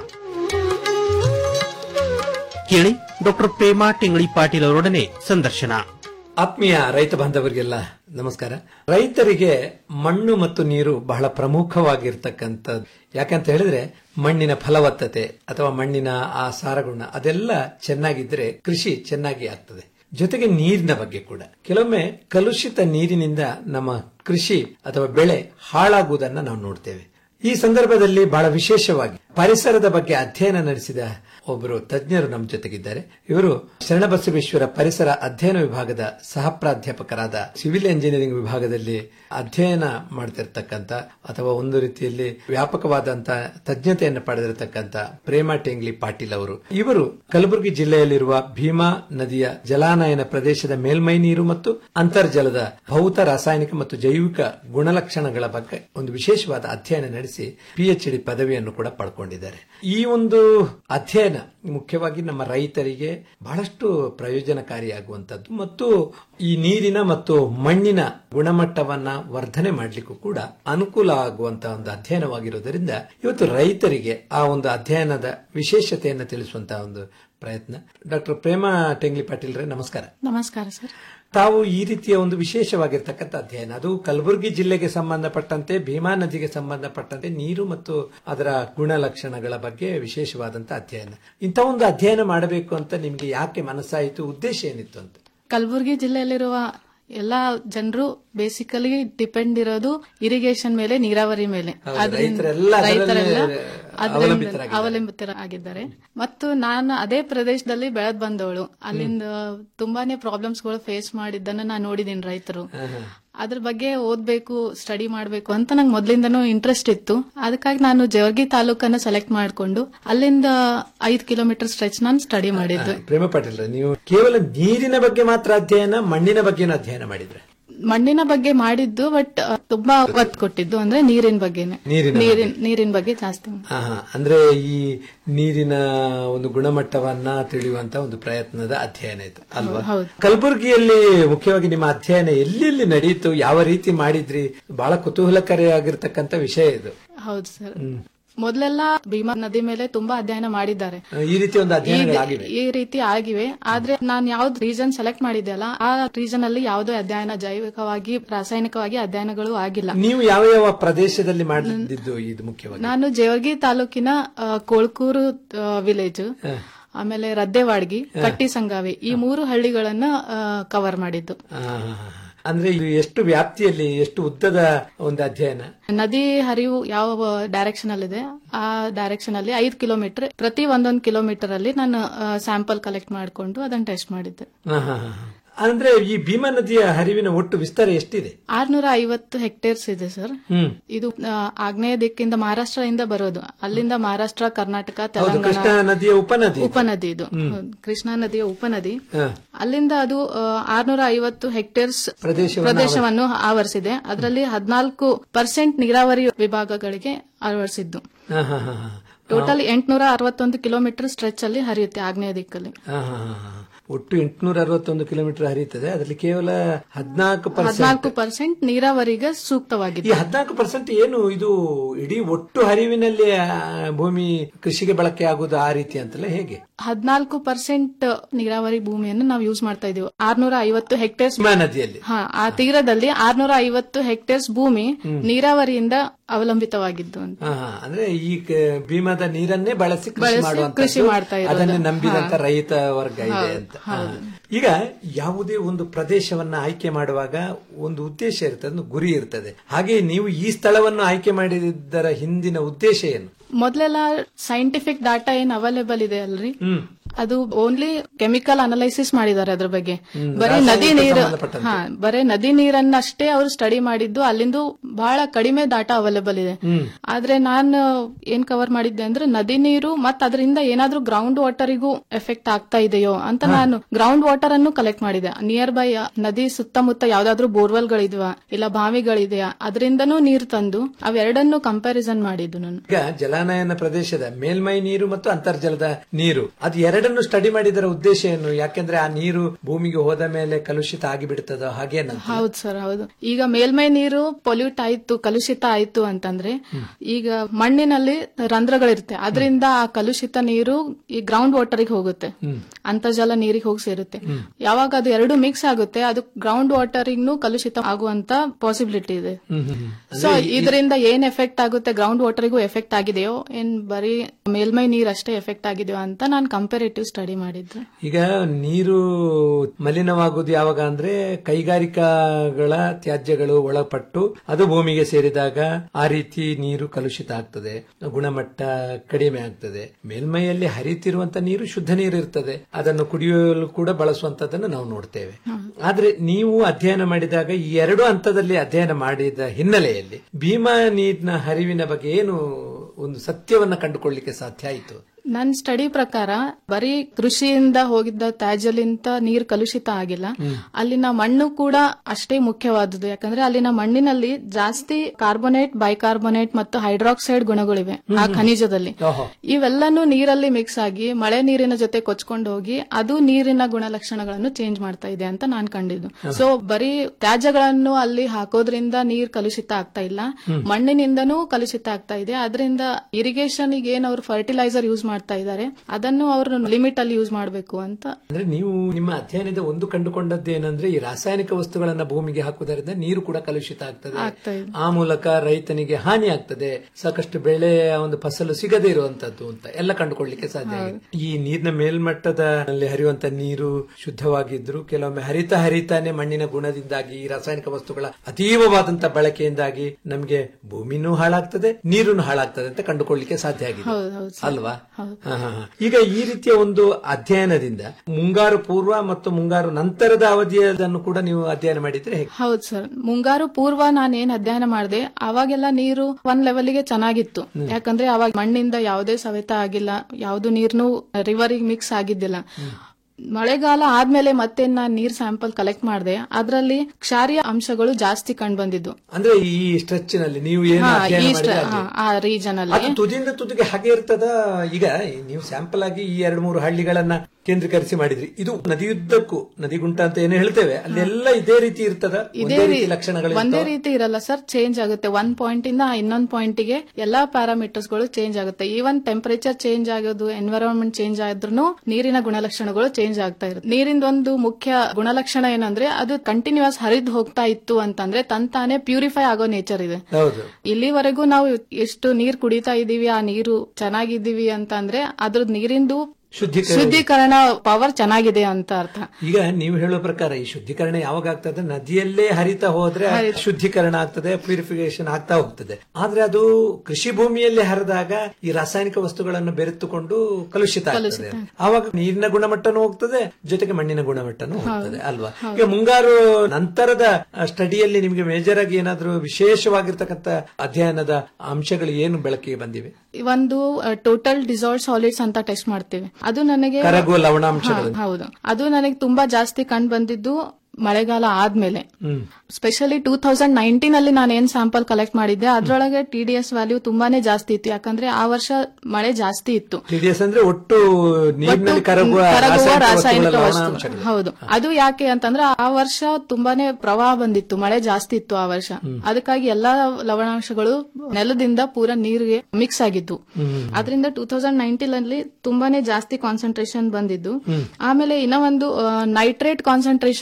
ಕೇಳಿ ಡಾ ಪ್ರೇಮಾ ಟೆಂಗಳಿ ಪಾಟೀಲ್ ಅವರೊಡನೆ ಸಂದರ್ಶನ ಆತ್ಮೀಯ ರೈತ ಬಾಂಧವರಿಗೆಲ್ಲ ನಮಸ್ಕಾರ ರೈತರಿಗೆ ಮಣ್ಣು ಮತ್ತು ನೀರು ಬಹಳ ಪ್ರಮುಖವಾಗಿರ್ತಕ್ಕಂಥದ್ದು ಯಾಕಂತ ಹೇಳಿದ್ರೆ ಮಣ್ಣಿನ ಫಲವತ್ತತೆ ಅಥವಾ ಮಣ್ಣಿನ ಆ ಸಾರಗುಣ ಅದೆಲ್ಲ ಚೆನ್ನಾಗಿದ್ರೆ ಕೃಷಿ ಚೆನ್ನಾಗಿ ಆಗ್ತದೆ ಜೊತೆಗೆ ನೀರಿನ ಬಗ್ಗೆ ಕೂಡ ಕೆಲವೊಮ್ಮೆ ಕಲುಷಿತ ನೀರಿನಿಂದ ನಮ್ಮ ಕೃಷಿ ಅಥವಾ ಬೆಳೆ ಹಾಳಾಗುವುದನ್ನ ನಾವು ನೋಡ್ತೇವೆ ಈ ಸಂದರ್ಭದಲ್ಲಿ ಬಹಳ ವಿಶೇಷವಾಗಿ ಪರಿಸರದ ಬಗ್ಗೆ ಅಧ್ಯಯನ ನಡೆಸಿದ ಒಬ್ಬರು ತಜ್ಞರು ನಮ್ಮ ಜೊತೆಗಿದ್ದಾರೆ ಇವರು ಶರಣಬಸವೇಶ್ವರ ಪರಿಸರ ಅಧ್ಯಯನ ವಿಭಾಗದ ಸಹ ಪ್ರಾಧ್ಯಾಪಕರಾದ ಸಿವಿಲ್ ಎಂಜಿನಿಯರಿಂಗ್ ವಿಭಾಗದಲ್ಲಿ ಅಧ್ಯಯನ ಮಾಡ್ತಿರ್ತಕ್ಕಂಥ ಅಥವಾ ಒಂದು ರೀತಿಯಲ್ಲಿ ವ್ಯಾಪಕವಾದಂತಹ ತಜ್ಞತೆಯನ್ನು ಪಡೆದಿರತಕ್ಕಂಥ ಪ್ರೇಮಾ ಟೆಂಗ್ಲಿ ಪಾಟೀಲ್ ಅವರು ಇವರು ಕಲಬುರಗಿ ಜಿಲ್ಲೆಯಲ್ಲಿರುವ ಭೀಮಾ ನದಿಯ ಜಲಾನಯನ ಪ್ರದೇಶದ ಮೇಲ್ಮೈ ನೀರು ಮತ್ತು ಅಂತರ್ಜಲದ ಭೌತ ರಾಸಾಯನಿಕ ಮತ್ತು ಜೈವಿಕ ಗುಣಲಕ್ಷಣಗಳ ಬಗ್ಗೆ ಒಂದು ವಿಶೇಷವಾದ ಅಧ್ಯಯನ ನಡೆಸಿ ಪಿಎಚ್ ಡಿ ಪದವಿಯನ್ನು ಕೂಡ ಪಡ್ಕೊಂಡಿದ್ದಾರೆ ಈ ಒಂದು ಅಧ್ಯಯನ ಮುಖ್ಯವಾಗಿ ನಮ್ಮ ರೈತರಿಗೆ ಬಹಳಷ್ಟು ಪ್ರಯೋಜನಕಾರಿಯಾಗುವಂತದ್ದು ಮತ್ತು ಈ ನೀರಿನ ಮತ್ತು ಮಣ್ಣಿನ ಗುಣಮಟ್ಟವನ್ನ ವರ್ಧನೆ ಮಾಡಲಿಕ್ಕೂ ಕೂಡ ಅನುಕೂಲ ಆಗುವಂತಹ ಒಂದು ಅಧ್ಯಯನವಾಗಿರುವುದರಿಂದ ಇವತ್ತು ರೈತರಿಗೆ ಆ ಒಂದು ಅಧ್ಯಯನದ ವಿಶೇಷತೆಯನ್ನು ತಿಳಿಸುವಂತಹ ಒಂದು ಪ್ರಯತ್ನ ಡಾಕ್ಟರ್ ಪ್ರೇಮಾ ಟೆಂಗ್ಲಿ ಪಾಟೀಲ್ ರೇ ನಮಸ್ಕಾರ ನಮಸ್ಕಾರ ಸರ್ ತಾವು ಈ ರೀತಿಯ ಒಂದು ವಿಶೇಷವಾಗಿರ್ತಕ್ಕಂಥ ಅಧ್ಯಯನ ಅದು ಕಲಬುರಗಿ ಜಿಲ್ಲೆಗೆ ಸಂಬಂಧಪಟ್ಟಂತೆ ಭೀಮಾ ನದಿಗೆ ಸಂಬಂಧಪಟ್ಟಂತೆ ನೀರು ಮತ್ತು ಅದರ ಗುಣಲಕ್ಷಣಗಳ ಬಗ್ಗೆ ವಿಶೇಷವಾದಂತ ಅಧ್ಯಯನ ಇಂಥ ಒಂದು ಅಧ್ಯಯನ ಮಾಡಬೇಕು ಅಂತ ನಿಮ್ಗೆ ಯಾಕೆ ಮನಸ್ಸಾಯಿತು ಉದ್ದೇಶ ಏನಿತ್ತು ಅಂತ ಕಲಬುರಗಿ ಜಿಲ್ಲೆಯಲ್ಲಿರುವ ಎಲ್ಲಾ ಜನರು ಬೇಸಿಕಲಿ ಡಿಪೆಂಡ್ ಇರೋದು ಇರಿಗೇಷನ್ ಮೇಲೆ ನೀರಾವರಿ ಮೇಲೆ ಹೌದು, ಅದ್ರಿಂದ- ರೈತರೆಲ್ಲ ಅದರಲ್ಲೇ ರೈತರೆಲ್ಲ ಅದ್ರಿಂದ ಅವಲಂಬಿತರಾಗಿದ್ದಾರೆ. ಅವಲಂಬಿತರಾಗಿದ್ದಾರೆ ಮತ್ತು ನಾನು ಅದೇ ಪ್ರದೇಶದಲ್ಲಿ ಬೆಳೆದ್ ಬಂದವಳು ಅಲ್ಲಿಂದ ತುಂಬಾನೇ ಪ್ರಾಬ್ಲಮ್ಸ್ ಗಳು ಫೇಸ್ ಮಾಡಿದ್ದನ್ನ ನಾನು ನೋಡಿದೀನಿ ರೈತರು ಅದ್ರ ಬಗ್ಗೆ ಓದ್ಬೇಕು ಸ್ಟಡಿ ಮಾಡ್ಬೇಕು ಅಂತ ನಂಗೆ ಮೊದ್ಲಿಂದನೂ ಇಂಟ್ರೆಸ್ಟ್ ಇತ್ತು ಅದಕ್ಕಾಗಿ ನಾನು ಜವರ್ಗಿ ತಾಲೂಕನ್ನ ಸೆಲೆಕ್ಟ್ ಮಾಡ್ಕೊಂಡು ಅಲ್ಲಿಂದ ಐದ್ ಕಿಲೋಮೀಟರ್ ಸ್ಟ್ರೆಚ್ ನಾನು ಸ್ಟಡಿ ಮಾಡಿದ್ದು ಪ್ರೇಮ ಪಾಟೀಲ್ ರೇ, ನೀವು ಕೇವಲ ನೀರಿನ ಬಗ್ಗೆ ಮಾತ್ರ ಅಧ್ಯಯನ ಮಣ್ಣಿನ ಬಗ್ಗೆನೂ ಅಧ್ಯಯನ ಮಾಡಿದ್ರೆ ಮಣ್ಣಿನ ಬಗ್ಗೆ ಮಾಡಿದ್ದು ಬಟ್ ತುಂಬಾ ಒತ್ತು ಕೊಟ್ಟಿದ್ದು ಅಂದ್ರೆ ನೀರಿನ ಬಗ್ಗೆನೆ ನೀರಿನ ನೀರಿನ ನೀರಿನ ಬಗ್ಗೆ ಜಾಸ್ತಿ ಹಾ, ಹಾ. ಅಂದ್ರೆ ಈ ನೀರಿನ ಒಂದು ಗುಣಮಟ್ಟವನ್ನ ತಿಳಿಯುವಂತ ಒಂದು ಪ್ರಯತ್ನದ ಅಧ್ಯಯನ ಇದು ಅಲ್ವಾ ಹೌದು. ಕಲಬುರಗಿಯಲ್ಲಿ ಮುಖ್ಯವಾಗಿ ನಿಮ್ಮ ಅಧ್ಯಯನ ಎಲ್ಲೆಲ್ಲಿ ನಡೆಯಿತು ಯಾವ ರೀತಿ ಮಾಡಿದ್ರಿ ಬಹಳ ಕುತೂಹಲಕಾರಿಯಾಗಿರ್ತಕ್ಕಂಥ ವಿಷಯ ಇದು ಹೌದು ಸರ್ ಮೊದಲೆಲ್ಲ ಭೀಮಾ ನದಿ ಮೇಲೆ ತುಂಬಾ ಅಧ್ಯಯನ ಮಾಡಿದ್ದಾರೆ ಈ ರೀತಿ ಒಂದು ಅಧ್ಯಯನಗಳಾಗಿವೆ ಈ ರೀತಿ ಆಗಿವೆ ಆದ್ರೆ ನಾನು ಯಾವ್ದು ರೀಜನ್ ಸೆಲೆಕ್ಟ್ ಮಾಡಿದ್ದೆ ಅಲ್ಲ ಆ ರೀಜನ್ ಅಲ್ಲಿ ಯಾವುದೇ ಅಧ್ಯಯನ ಜೈವಿಕವಾಗಿ ರಾಸಾಯನಿಕವಾಗಿ ಅಧ್ಯಯನಗಳು ಆಗಿಲ್ಲ ನೀವು ಯಾವ ಯಾವ ಪ್ರದೇಶದಲ್ಲಿ ಮಾಡಿದ್ದು ಇದು ಮುಖ್ಯವಾಗಿ ನಾನು ಜೇವರ್ಗಿ ತಾಲೂಕಿನ ಆ, ಕೋಳ್ಕೂರು ವಿಲೇಜ್ ಆಮೇಲೆ ರದ್ದೆವಾಡ್ಗಿ ಕಟ್ಟಿ ಸಂಗಾವಿ ಈ ಮೂರು ಹಳ್ಳಿಗಳನ್ನ ಕವರ್ ಮಾಡಿದ್ದು ಆ, ಅಂದ್ರೆ ಇದು ಎಷ್ಟು ವ್ಯಾಪ್ತಿಯಲ್ಲಿ ಎಷ್ಟು ಉದ್ದದ ಒಂದು ಅಧ್ಯಯನ ನದಿ ಹರಿವು ಯಾವ ಡೈರೆಕ್ಷನ್ ಅಲ್ಲಿ ಇದೆ ಆ ಡೈರೆಕ್ಷನ್ ಅಲ್ಲಿ ಐದು ಕಿಲೋಮೀಟರ್ ಪ್ರತಿ ಒಂದೊಂದು ಕಿಲೋಮೀಟರ್ ಅಲ್ಲಿ ನಾನು ಸ್ಯಾಂಪಲ್ ಕಲೆಕ್ಟ್ ಮಾಡಿಕೊಂಡು ಅದನ್ನ ಟೆಸ್ಟ್ ಮಾಡಿದ್ದೆ ಆ, ಹಾ, ಹಾ, ಹಾ. ಅಂದ್ರೆ ಈ ಭೀಮಾ ನದಿಯ ಹರಿವಿನ ಒಟ್ಟು ವಿಸ್ತಾರ ಎಷ್ಟಿದೆ ಆರ್ನೂರ ಐವತ್ತು ಹೆಕ್ಟೇರ್ಸ್ ಇದೆ ಸರ್ ಹ್ಮ್ ಇದು ಆ, ಆಗ್ನೇಯ ದಿಕ್ಕಿಂದ ಮಹಾರಾಷ್ಟ್ರದಿಂದ ಬರೋದು ಅಲ್ಲಿಂದ ಮಹಾರಾಷ್ಟ್ರ ಕರ್ನಾಟಕ ಹೌದು ಕೃಷ್ಣ ತೆಲಂಗಾಣ ನದಿಯ ಉಪನದಿ ಇದು. ಉಪನದಿ ಇದು ಹ್ಮ್. ಹೌದು, ಕೃಷ್ಣಾ ನದಿಯ ಉಪನದಿ ಹಾ. ಅಲ್ಲಿಂದ ಅದು ಆರ್ನೂರ ಐವತ್ತು ಹೆಕ್ಟೇರ್ಸ್ ಪ್ರದೇಶವನ್ನು ಪ್ರದೇಶವನ್ನು ಆವರಿಸಿದೆ ಅದರಲ್ಲಿ ಹದಿನಾಲ್ಕು ಪರ್ಸೆಂಟ್ ನೀರಾವರಿ ವಿಭಾಗಗಳಿಗೆ ಆವರಿಸಿದ್ದು ಹಾ, ಹಾ, ಹಾ, ಹಾ. ಟೋಟಲ್ ಎಂಟುನೂರ ಅರವತ್ತೊಂದು ಕಿಲೋಮೀಟರ್ ಸ್ಟ್ರೆಚ್ ಅಲ್ಲಿ ಹರಿಯುತ್ತೆ ಆಗ್ನೇಯ ದಿಕ್ಕಲ್ಲಿ ಹಾ, ಹಾ, ಹಾ, ಹಾ. ಒಟ್ಟು ಎಂಟುನೂರ ಅರವತ್ತೊಂದು ಕಿಲೋಮೀಟರ್ ಹರಿಯುತ್ತದೆ ಅದರಲ್ಲಿ ಕೇವಲ ಹದಿನಾಲ್ಕು ಹದಿನಾಲ್ಕು ಪರ್ಸೆಂಟ್ ಪರ್ಸೆಂಟ್ ನೀರಾವರಿಗೆ ಈ ಸೂಕ್ತವಾಗಿದೆ ಹದಿನಾಲ್ಕು ಪರ್ಸೆಂಟ್ ಏನು ಇದು ಇಡೀ ಒಟ್ಟು ಹರಿವಿನಲ್ಲಿ ಆ, ಭೂಮಿ ಕೃಷಿಗೆ ಬಳಕೆ ಆಗುವುದು ಆ ರೀತಿ ಅಂತಲ್ಲ ಹೇಗೆ ಹದಿನಾಲ್ಕು ಪರ್ಸೆಂಟ್ ನೀರಾವರಿ ಭೂಮಿಯನ್ನು ನಾವು ಯೂಸ್ ಮಾಡ್ತಾ ಇದೀವಿ ಆರ್ನೂರ ಐವತ್ತು ಹೆಕ್ಟೇರ್ಸ್ ಭೀಮಾ ನದಿಯಲ್ಲಿ ಹಾ ಆ ತೀರದಲ್ಲಿ ಆರ್ನೂರ ಐವತ್ತು ಹೆಕ್ಟೇರ್ಸ್ ಭೂಮಿ ನೀರಾವರಿಯಿಂದ ಅವಲಂಬಿತವಾಗಿದ್ದು ಅಂತ ಹಾ, ಹಾ. ಅಂದ್ರೆ ಈ ಕ- ಭೀಮಾದ ನೀರನ್ನೇ ಬಳಸಿ ಕೃಷಿ ಬಳಸಿ ಮಾಡುವಂತ ಕೃಷಿ ಮಾಡ್ತಾ ಇರೋದು. ಅದನ್ನೇ ನಂಬಿದಂತ ಹಾ. ರೈತ ವರ್ಗ ಇದೆ ಹೌದು, ಅಂತ ಹಾ. ಈಗ ಯಾವುದೇ ಒಂದು ಪ್ರದೇಶವನ್ನ ಆಯ್ಕೆ ಮಾಡುವಾಗ ಒಂದು ಉದ್ದೇಶ ಇರ್ತದೆ ಒಂದು ಗುರಿ ಇರ್ತದೆ ಹಾಗೆ ನೀವು ಈ ಸ್ಥಳವನ್ನು ಆಯ್ಕೆ ಮಾಡಿದ್ದರ ಹಿಂದಿನ ಉದ್ದೇಶ ಏನು ಮೊದ್ಲೆಲ್ಲ ಸೈಂಟಿಫಿಕ್ ಡಾಟಾ ಏನ್ ಅವೈಲೇಬಲ್ ಇದೆ ಅಲ್ರಿ ಹ್ಮ್ ಅದು ಓನ್ಲಿ ಕೆಮಿಕಲ್ ಅನಲೈಸಿಸ್ ಮಾಡಿದ್ದಾರೆ ಅದ್ರ ಬಗ್ಗೆ ಹ್ಮ್, ಬರೀ ನದಿ ರಾಸಾಯನಿಕ ನೀರು ಸಂಬಂಧಪಟ್ಟಂತೆ. ಹಾ ಬರೀ ನದಿ ನೀರನ್ನಷ್ಟೇ ಅವರು ಸ್ಟಡಿ ಮಾಡಿದ್ದು ಅಲ್ಲಿಂದು ಬಹಳ ಕಡಿಮೆ ಡಾಟಾ ಅವೈಲೇಬಲ್ ಇದೆ ಹ್ಮ್ ಆದ್ರೆ ನಾನು ಏನ್ ಕವರ್ ಮಾಡಿದ್ದೆ ಅಂದ್ರೆ ನದಿ ನೀರು ಮತ್ ಅದರಿಂದ ಏನಾದ್ರೂ ಗ್ರೌಂಡ್ ವಾಟರಿಗೂ ಎಫೆಕ್ಟ್ ಆಗ್ತಾ ಇದೆಯೋ ಅಂತ ನಾನು ಗ್ರೌಂಡ್ ವಾಟರ್ ಅನ್ನು ಕಲೆಕ್ಟ್ ಮಾಡಿದೆ ನಿಯರ್ ಬೈ ನದಿ ಸುತ್ತಮುತ್ತ ಯಾವ್ದಾದ್ರು ಬೋರ್ವೆಲ್ ಗಳಿದ್ವಾ ಇಲ್ಲ ಬಾವಿಗಳಿದೆಯಾ ಅದರಿಂದನೂ ನೀರು ತಂದು ಅವೆರಡನ್ನು ಕಂಪ್ಯಾರಿಸನ್ ಮಾಡಿದ್ದು ನಾನು ಈಗ ಜಲಾನಯನ ಪ್ರದೇಶದ ಮೇಲ್ಮೈ ನೀರು ಮತ್ತು ಅಂತರ್ಜಲದ ನೀರು ಅದು ಎರಡನ್ನು ಸ್ಟಡಿ ಮಾಡಿದರ ಉದ್ದೇಶ ಏನು ಯಾಕೆಂದ್ರೆ ಆ ನೀರು ಭೂಮಿಗೆ ಹೋದ ಮೇಲೆ ಕಲುಷಿತ ಆಗಿಬಿಡ್ತದೋ ಹಾಗೇನ ಹೌದು ಸರ್ ಹೌದು ಈಗ ಮೇಲ್ಮೈ ನೀರು ಪೊಲ್ಯೂಟ್ ಆಯ್ತು ಕಲುಷಿತ ಆಯ್ತು ಅಂತಂದ್ರೆ ಈಗ ಮಣ್ಣಿನಲ್ಲಿ ರಂಧ್ರಗಳಿರುತ್ತೆ ಅದರಿಂದ ಆ ಕಲುಷಿತ ನೀರು ಈ ಗ್ರೌಂಡ್ ವಾಟರ್ಗೆ ಹೋಗುತ್ತೆ ಅಂತರ್ಜಲ ನೀರಿಗೆ ಹೋಗಿ ಸೇರುತ್ತೆ ಯಾವಾಗ ಅದು ಎರಡು ಮಿಕ್ಸ್ ಆಗುತ್ತೆ ಅದು ಗ್ರೌಂಡ್ ವಾಟರಿಗೂ ಕಲುಷಿತ ಆಗುವಂತ ಪಾಸಿಬಿಲಿಟಿ ಇದೆ ಸೊ ಇದರಿಂದ ಏನ್ ಎಫೆಕ್ಟ್ ಆಗುತ್ತೆ ಗ್ರೌಂಡ್ ವಾಟರ್ಗೂ ಎಫೆಕ್ಟ್ ಆಗಿದೆಯೋ ಏನ್ ಬರೀ ಮೇಲ್ಮೈ ನೀರ್ ಅಷ್ಟೇ ಎಫೆಕ್ಟ್ ಆಗಿದೆಯೋ ಅಂತ ನಾನು ಕಂಪೇರೇಟಿವ್ ಸ್ಟಡಿ ಮಾಡಿದ್ದೆ ಈಗ ನೀರು ಮಲಿನವಾಗುವುದು ಯಾವಾಗ ಅಂದ್ರೆ ಕೈಗಾರಿಕಾಗಳ ತ್ಯಾಜ್ಯಗಳು ಒಳಪಟ್ಟು ಅದು ಭೂಮಿಗೆ ಸೇರಿದಾಗ ಆ ರೀತಿ ನೀರು ಕಲುಷಿತ ಆಗ್ತದೆ ಗುಣಮಟ್ಟ ಕಡಿಮೆ ಆಗ್ತದೆ ಮೇಲ್ಮೈಯಲ್ಲಿ ಹರಿತಿರುವಂತ ನೀರು ಶುದ್ಧ ನೀರು ಇರ್ತದೆ ಅದನ್ನು ಕುಡಿಯಲು ಕೂಡ ಬಳಸುವಂತದನ್ನು ನಾವು ನೋಡ್ತೇವೆ ಆದ್ರೆ ನೀವು ಅಧ್ಯಯನ ಮಾಡಿದಾಗ ಈ ಎರಡು ಹಂತದಲ್ಲಿ ಅಧ್ಯಯನ ಮಾಡಿದ ಹಿನ್ನೆಲೆಯಲ್ಲಿ ಭೀಮಾ ನೀರಿನ ಹರಿವಿನ ಬಗ್ಗೆ ಏನು ಒಂದು ಸತ್ಯವನ್ನ ಕಂಡುಕೊಳ್ಳಿಕ್ಕೆ ಸಾಧ್ಯ ಆಯಿತು ನನ್ ಸ್ಟಡಿ ಪ್ರಕಾರ ಬರೀ ಕೃಷಿಯಿಂದ ಹೋಗಿದ್ದ ತ್ಯಾಜ್ಯಲಿಂತ ನೀರ್ ಕಲುಷಿತ ಆಗಿಲ್ಲ ಅಲ್ಲಿನ ಮಣ್ಣು ಕೂಡ ಅಷ್ಟೇ ಮುಖ್ಯವಾದುದು ಯಾಕಂದ್ರೆ ಅಲ್ಲಿನ ಮಣ್ಣಿನಲ್ಲಿ ಜಾಸ್ತಿ ಕಾರ್ಬೋನೇಟ್ ಬೈಕಾರ್ಬೋನೇಟ್ ಮತ್ತು ಹೈಡ್ರಾಕ್ಸೈಡ್ ಗುಣಗಳಿವೆ ಆ ಖನಿಜದಲ್ಲಿ ಇವೆಲ್ಲನೂ ನೀರಲ್ಲಿ ಮಿಕ್ಸ್ ಆಗಿ ಮಳೆ ನೀರಿನ ಜೊತೆ ಕೊಚ್ಕೊಂಡು ಹೋಗಿ ಅದು ನೀರಿನ ಗುಣಲಕ್ಷಣಗಳನ್ನು ಚೇಂಜ್ ಮಾಡ್ತಾ ಇದೆ ಅಂತ ನಾನ್ ಕಂಡಿದ್ದು ಸೊ ಬರೀ ತ್ಯಾಜ್ಯಗಳನ್ನು ಅಲ್ಲಿ ಹಾಕೋದ್ರಿಂದ ನೀರ್ ಕಲುಷಿತ ಆಗ್ತಾ ಇಲ್ಲ ಮಣ್ಣಿನಿಂದನೂ ಕಲುಷಿತ ಆಗ್ತಾ ಇದೆ ಅದರಿಂದ ಇರಿಗೇಷನ್ ಏನ್ ಅವ್ರು ಫರ್ಟಿಲೈಸರ್ ಯೂಸ್ ಮಾಡ್ತಾ ಇದ್ದಾರೆ ಅದನ್ನು ಅವರು ಲಿಮಿಟ್ ಅಲ್ಲಿ ಯೂಸ್ ಮಾಡಬೇಕು ಅಂತ ಅಂದ್ರೆ ನೀವು ನಿಮ್ಮ ಅಧ್ಯಯನದ ಒಂದು ಕಂಡುಕೊಂಡದ್ದು ಏನಂದ್ರೆ ಈ ರಾಸಾಯನಿಕ ವಸ್ತುಗಳನ್ನ ಭೂಮಿಗೆ ಹಾಕುವುದರಿಂದ ನೀರು ಕೂಡ ಕಲುಷಿತ ಆಗ್ತದೆ ಆಗ್ತಾ ಇದೆ ಆ ಮೂಲಕ ರೈತನಿಗೆ ಹಾನಿ ಆಗ್ತದೆ ಸಾಕಷ್ಟು ಬೆಳೆಯ ಒಂದು ಫಸಲು ಸಿಗದೇ ಇರುವಂತದ್ದು ಅಂತ ಎಲ್ಲ ಕಂಡುಕೊಳ್ಳಿಕ್ಕೆ ಸಾಧ್ಯ ಆಗಿದೆ ಈ ನೀರಿನ ಮೇಲ್ಮಟ್ಟದಲ್ಲಿ ಹರಿಯುವಂತ ನೀರು ಶುದ್ಧವಾಗಿದ್ರು ಕೆಲವೊಮ್ಮೆ ಹರಿತ ಹರಿತಾನೆ ಮಣ್ಣಿನ ಗುಣದಿಂದಾಗಿ ಈ ರಾಸಾಯನಿಕ ವಸ್ತುಗಳ ಅತೀವವಾದಂತ ಬಳಕೆಯಿಂದಾಗಿ ನಮಗೆ ಭೂಮಿನೂ ಹಾಳಾಗ್ತದೆ ನೀರು ಹಾಳಾಗ್ತದೆ ಅಂತ ಕಂಡುಕೊಳ್ಳಿಕ್ಕೆ ಸಾಧ್ಯ ಆಗಿದೆ ಹೌದು ಹೌದು ಸರ್. ಅಲ್ವಾ ಹೌದು. ಹಾ, ಹಾ, ಹಾ. ಈಗ ಈ ರೀತಿಯ ಒಂದು ಅಧ್ಯಯನದಿಂದ ಮುಂಗಾರು ಪೂರ್ವ ಮತ್ತು ಮುಂಗಾರು ನಂತರದ ಅವಧಿಯದನ್ನು ಕೂಡ ನೀವು ಅಧ್ಯಯನ ಮಾಡಿದ್ರೆ ಹೇಗೆ ಹೌದು ಸರ್ ಮುಂಗಾರು ಪೂರ್ವ ನಾನು ಏನ್ ಅಧ್ಯಯನ ಮಾಡಿದೆ ಅವಾಗೆಲ್ಲ ನೀರು ಒಂದ್ ಲೆವೆಲ್ಗೆ ಚೆನ್ನಾಗಿತ್ತು ಯಾಕಂದ್ರೆ ಅವಾಗ ಮಣ್ಣಿಂದ ಯಾವುದೇ ಸವೆತ ಆಗಿಲ್ಲ ಯಾವ್ದು ನೀರ್ನು ರಿವರಿಗೆ ಮಿಕ್ಸ್ ಆಗಿದ್ದಿಲ್ಲ ಮಳೆಗಾಲ ಆದ್ಮೇಲೆ ಮತ್ತೆ ನಾನ್ ನೀರ್ ಸ್ಯಾಂಪಲ್ ಕಲೆಕ್ಟ್ ಮಾಡಿದೆ ಅದರಲ್ಲಿ ಕ್ಷಾರಿಯ ಅಂಶಗಳು ಜಾಸ್ತಿ ಕಂಡು ಬಂದಿದ್ದು ಅಂದ್ರೆ ಈ ಸ್ಟ್ರೆಚ್ ನಲ್ಲಿ ನೀವು ಏನು ಹಾ, ಅಧ್ಯಯನ ಈ ಮಾಡಿದ್ರೆ ಸ್ಟ- ಅಲ್ಲಿ. ಹಾ, ಆ ರೀಜನ್ ಅಲ್ಲಿ ಅದು ತುದಿಯಿಂದ ತುದಿಗೆ ಹಾಗೆ ಇರ್ತದ ಈಗ ನೀವು ಸ್ಯಾಂಪಲ್ ಆಗಿ ಈ ಎರಡು ಮೂರು ಹಳ್ಳಿಗಳನ್ನ ಕೇಂದ್ರೀಕರಿಸಿ ಮಾಡಿದ್ರಿ ಇದು ನದಿಯುದ್ದಕ್ಕೂ ನದಿಗುಂಟ ಅಂತ ಏನು ಹೇಳ್ತೇವೆ ಅಲ್ಲೆಲ್ಲ ಇದೇ ರೀತಿ ಇರ್ತದ ಇದೇ ಒಂದೇ ರೀ- ರೀತಿ ಲಕ್ಷಣಗಳು ಒಂದೇ ಇರ್ತಾವ? ರೀತಿ ಇರಲ್ಲ ಸರ್ ಚೇಂಜ್ ಆಗುತ್ತೆ ಒಂದ್ ಪಾಯಿಂಟ್ ಇಂದ ಇನ್ನೊಂದ್ ಪಾಯಿಂಟ್ ಗೆ ಎಲ್ಲಾ ಪ್ಯಾರಾಮೀಟರ್ಸ್ ಗಳು ಚೇಂಜ್ ಆಗುತ್ತೆ ಈವನ್ ಟೆಂಪರೇಚರ್ ಚೇಂಜ್ ಆಗೋದು ಎನ್ವಿರಾನ್ಮೆಂಟ್ ಚೇಂಜ್ ಆದ್ರೂ ನೀರಿನ ಗುಣಲಕ್ಷಣಗಳು ಚೇಂಜ್ ಆಗ್ತಾ ಇರುತ್ತೆ ನೀರಿಂದ ಒಂದು ಮುಖ್ಯ ಗುಣಲಕ್ಷಣ ಏನಂದ್ರೆ ಅದು ಕಂಟಿನ್ಯೂಸ್ ಹರಿದು ಹೋಗ್ತಾ ಇತ್ತು ಅಂತಂದ್ರೆ ತಂತಾನೆ ಪ್ಯೂರಿಫೈ ಆಗೋ ನೇಚರ್ ಇದೆ ಹೌದು ಇಲ್ಲಿವರೆಗೂ ನಾವು ಎಷ್ಟು ನೀರ್ ಕುಡಿತಾ ಇದೀವಿ ಆ ನೀರು ಚೆನ್ನಾಗಿದ್ದೀವಿ ಅಂತಂದ್ರೆ ಅದ್ರದ್ ನೀರಿಂದು ಶುದ್ಧೀಕರಣ ಶುದ್ಧೀಕರಣ ಪವರ್ ಚೆನ್ನಾಗಿದೆ ಅಂತ ಅರ್ಥ ಈಗ ನೀವು ಹೇಳುವ ಪ್ರಕಾರ ಈ ಶುದ್ಧೀಕರಣ ಯಾವಾಗ ಆಗ್ತದೆ ನದಿಯಲ್ಲೇ ಹರಿತಾ ಹೋದ್ರೆ ಶುದ್ಧೀಕರಣ ಆಗ್ತದೆ ಪ್ಯೂರಿಫಿಕೇಶನ್ ಆಗ್ತಾ ಹೋಗ್ತದೆ ಆದ್ರೆ ಅದು ಕೃಷಿ ಭೂಮಿಯಲ್ಲಿ ಹರಿದಾಗ ಈ ರಾಸಾಯನಿಕ ವಸ್ತುಗಳನ್ನು ಬೆರೆತುಕೊಂಡು ಕಲುಷಿತ ಆಗ್ತದೆ ಆವಾಗ ನೀರಿನ ಗುಣಮಟ್ಟನೂ ಹೋಗ್ತದೆ ಜೊತೆಗೆ ಮಣ್ಣಿನ ಗುಣಮಟ್ಟನೂ ಹೋಗ್ತದೆ ಅಲ್ವಾ ಈಗ ಮುಂಗಾರು ನಂತರದ ಸ್ಟಡಿಯಲ್ಲಿ ನಿಮಗೆ ಮೇಜರ್ ಆಗಿ ಏನಾದ್ರೂ ವಿಶೇಷವಾಗಿರ್ತಕ್ಕಂಥ ಅಧ್ಯಯನದ ಅಂಶಗಳು ಏನು ಬೆಳಕಿಗೆ ಬಂದಿವೆ ಒಂದು ಟೋಟಲ್ ಡಿಸಾಲ್ವ್ ಸಾಲಿಡ್ಸ್ ಅಂತ ಟೆಸ್ಟ್ ಮಾಡ್ತೇವೆ ಅದು ನನಗೆ ಕರಗುವ ಲವಣಾಂಶಗಳು. ಹಾ, ಹೌದು ಅದು ನನಗೆ ತುಂಬಾ ಜಾಸ್ತಿ ಕಂಡು ಬಂದಿದ್ದು ಮಳೆಗಾಲ ಆದ್ಮೇಲೆ hmm specially two thousand nineteen ಅಲ್ಲಿ ನಾನು ಏನ್ ಸ್ಯಾಂಪಲ್ ಕಲೆಕ್ಟ್ ಮಾಡಿದ್ದೆ ಅದ್ರೊಳಗೆ ಟಿ ಡಿ ಎಸ್ ವ್ಯಾಲ್ಯೂ ತುಂಬಾನೇ ಜಾಸ್ತಿ ಇತ್ತು ಯಾಕಂದ್ರೆ ಆ ವರ್ಷ ಮಳೆ ಜಾಸ್ತಿ ಇತ್ತು ಟಿಡಿಎಸ್ ಅಂದ್ರೆ ಒಟ್ಟು ನೀರಿನಲ್ಲಿ ಕರಗುವ ಕರಗುವ ರಾಸಾಯನಿಕ ರಾಸಾಯನಿಕ ವಸ್ತುಗಳ ವಸ್ತು ಲವಣಾಂಶಗಳು. ಹೌದು ಅದು ಯಾಕೆ ಅಂತಂದ್ರೆ ಆ ವರ್ಷ ತುಂಬಾನೇ ಪ್ರವಾಹ ಬಂದಿತ್ತು ಮಳೆ ಜಾಸ್ತಿ ಇತ್ತು ಆ ವರ್ಷ ಅದಕ್ಕಾಗಿ ಎಲ್ಲಾ ಲವಣಾಂಶಗಳು ನೆಲದಿಂದ ಪೂರ ನೀರಿಗೆ ಮಿಕ್ಸ್ ಆಗಿತ್ತು ಅದರಿಂದ ಟೂ ತೌಸಂಡ್ ನೈನ್ಟೀನ್ ಅಲ್ಲಿ ತುಂಬಾನೇ ಜಾಸ್ತಿ ಕಾನ್ಸಂಟ್ರೇಷನ್ ಬಂದಿದ್ದು ಆಮೇಲೆ ಇನ್ನ ಒಂದು ನೈಟ್ರೇಟ್ ಕಾನ್ಸಂಟ್ರೇಷನ್ ತುಂಬಾ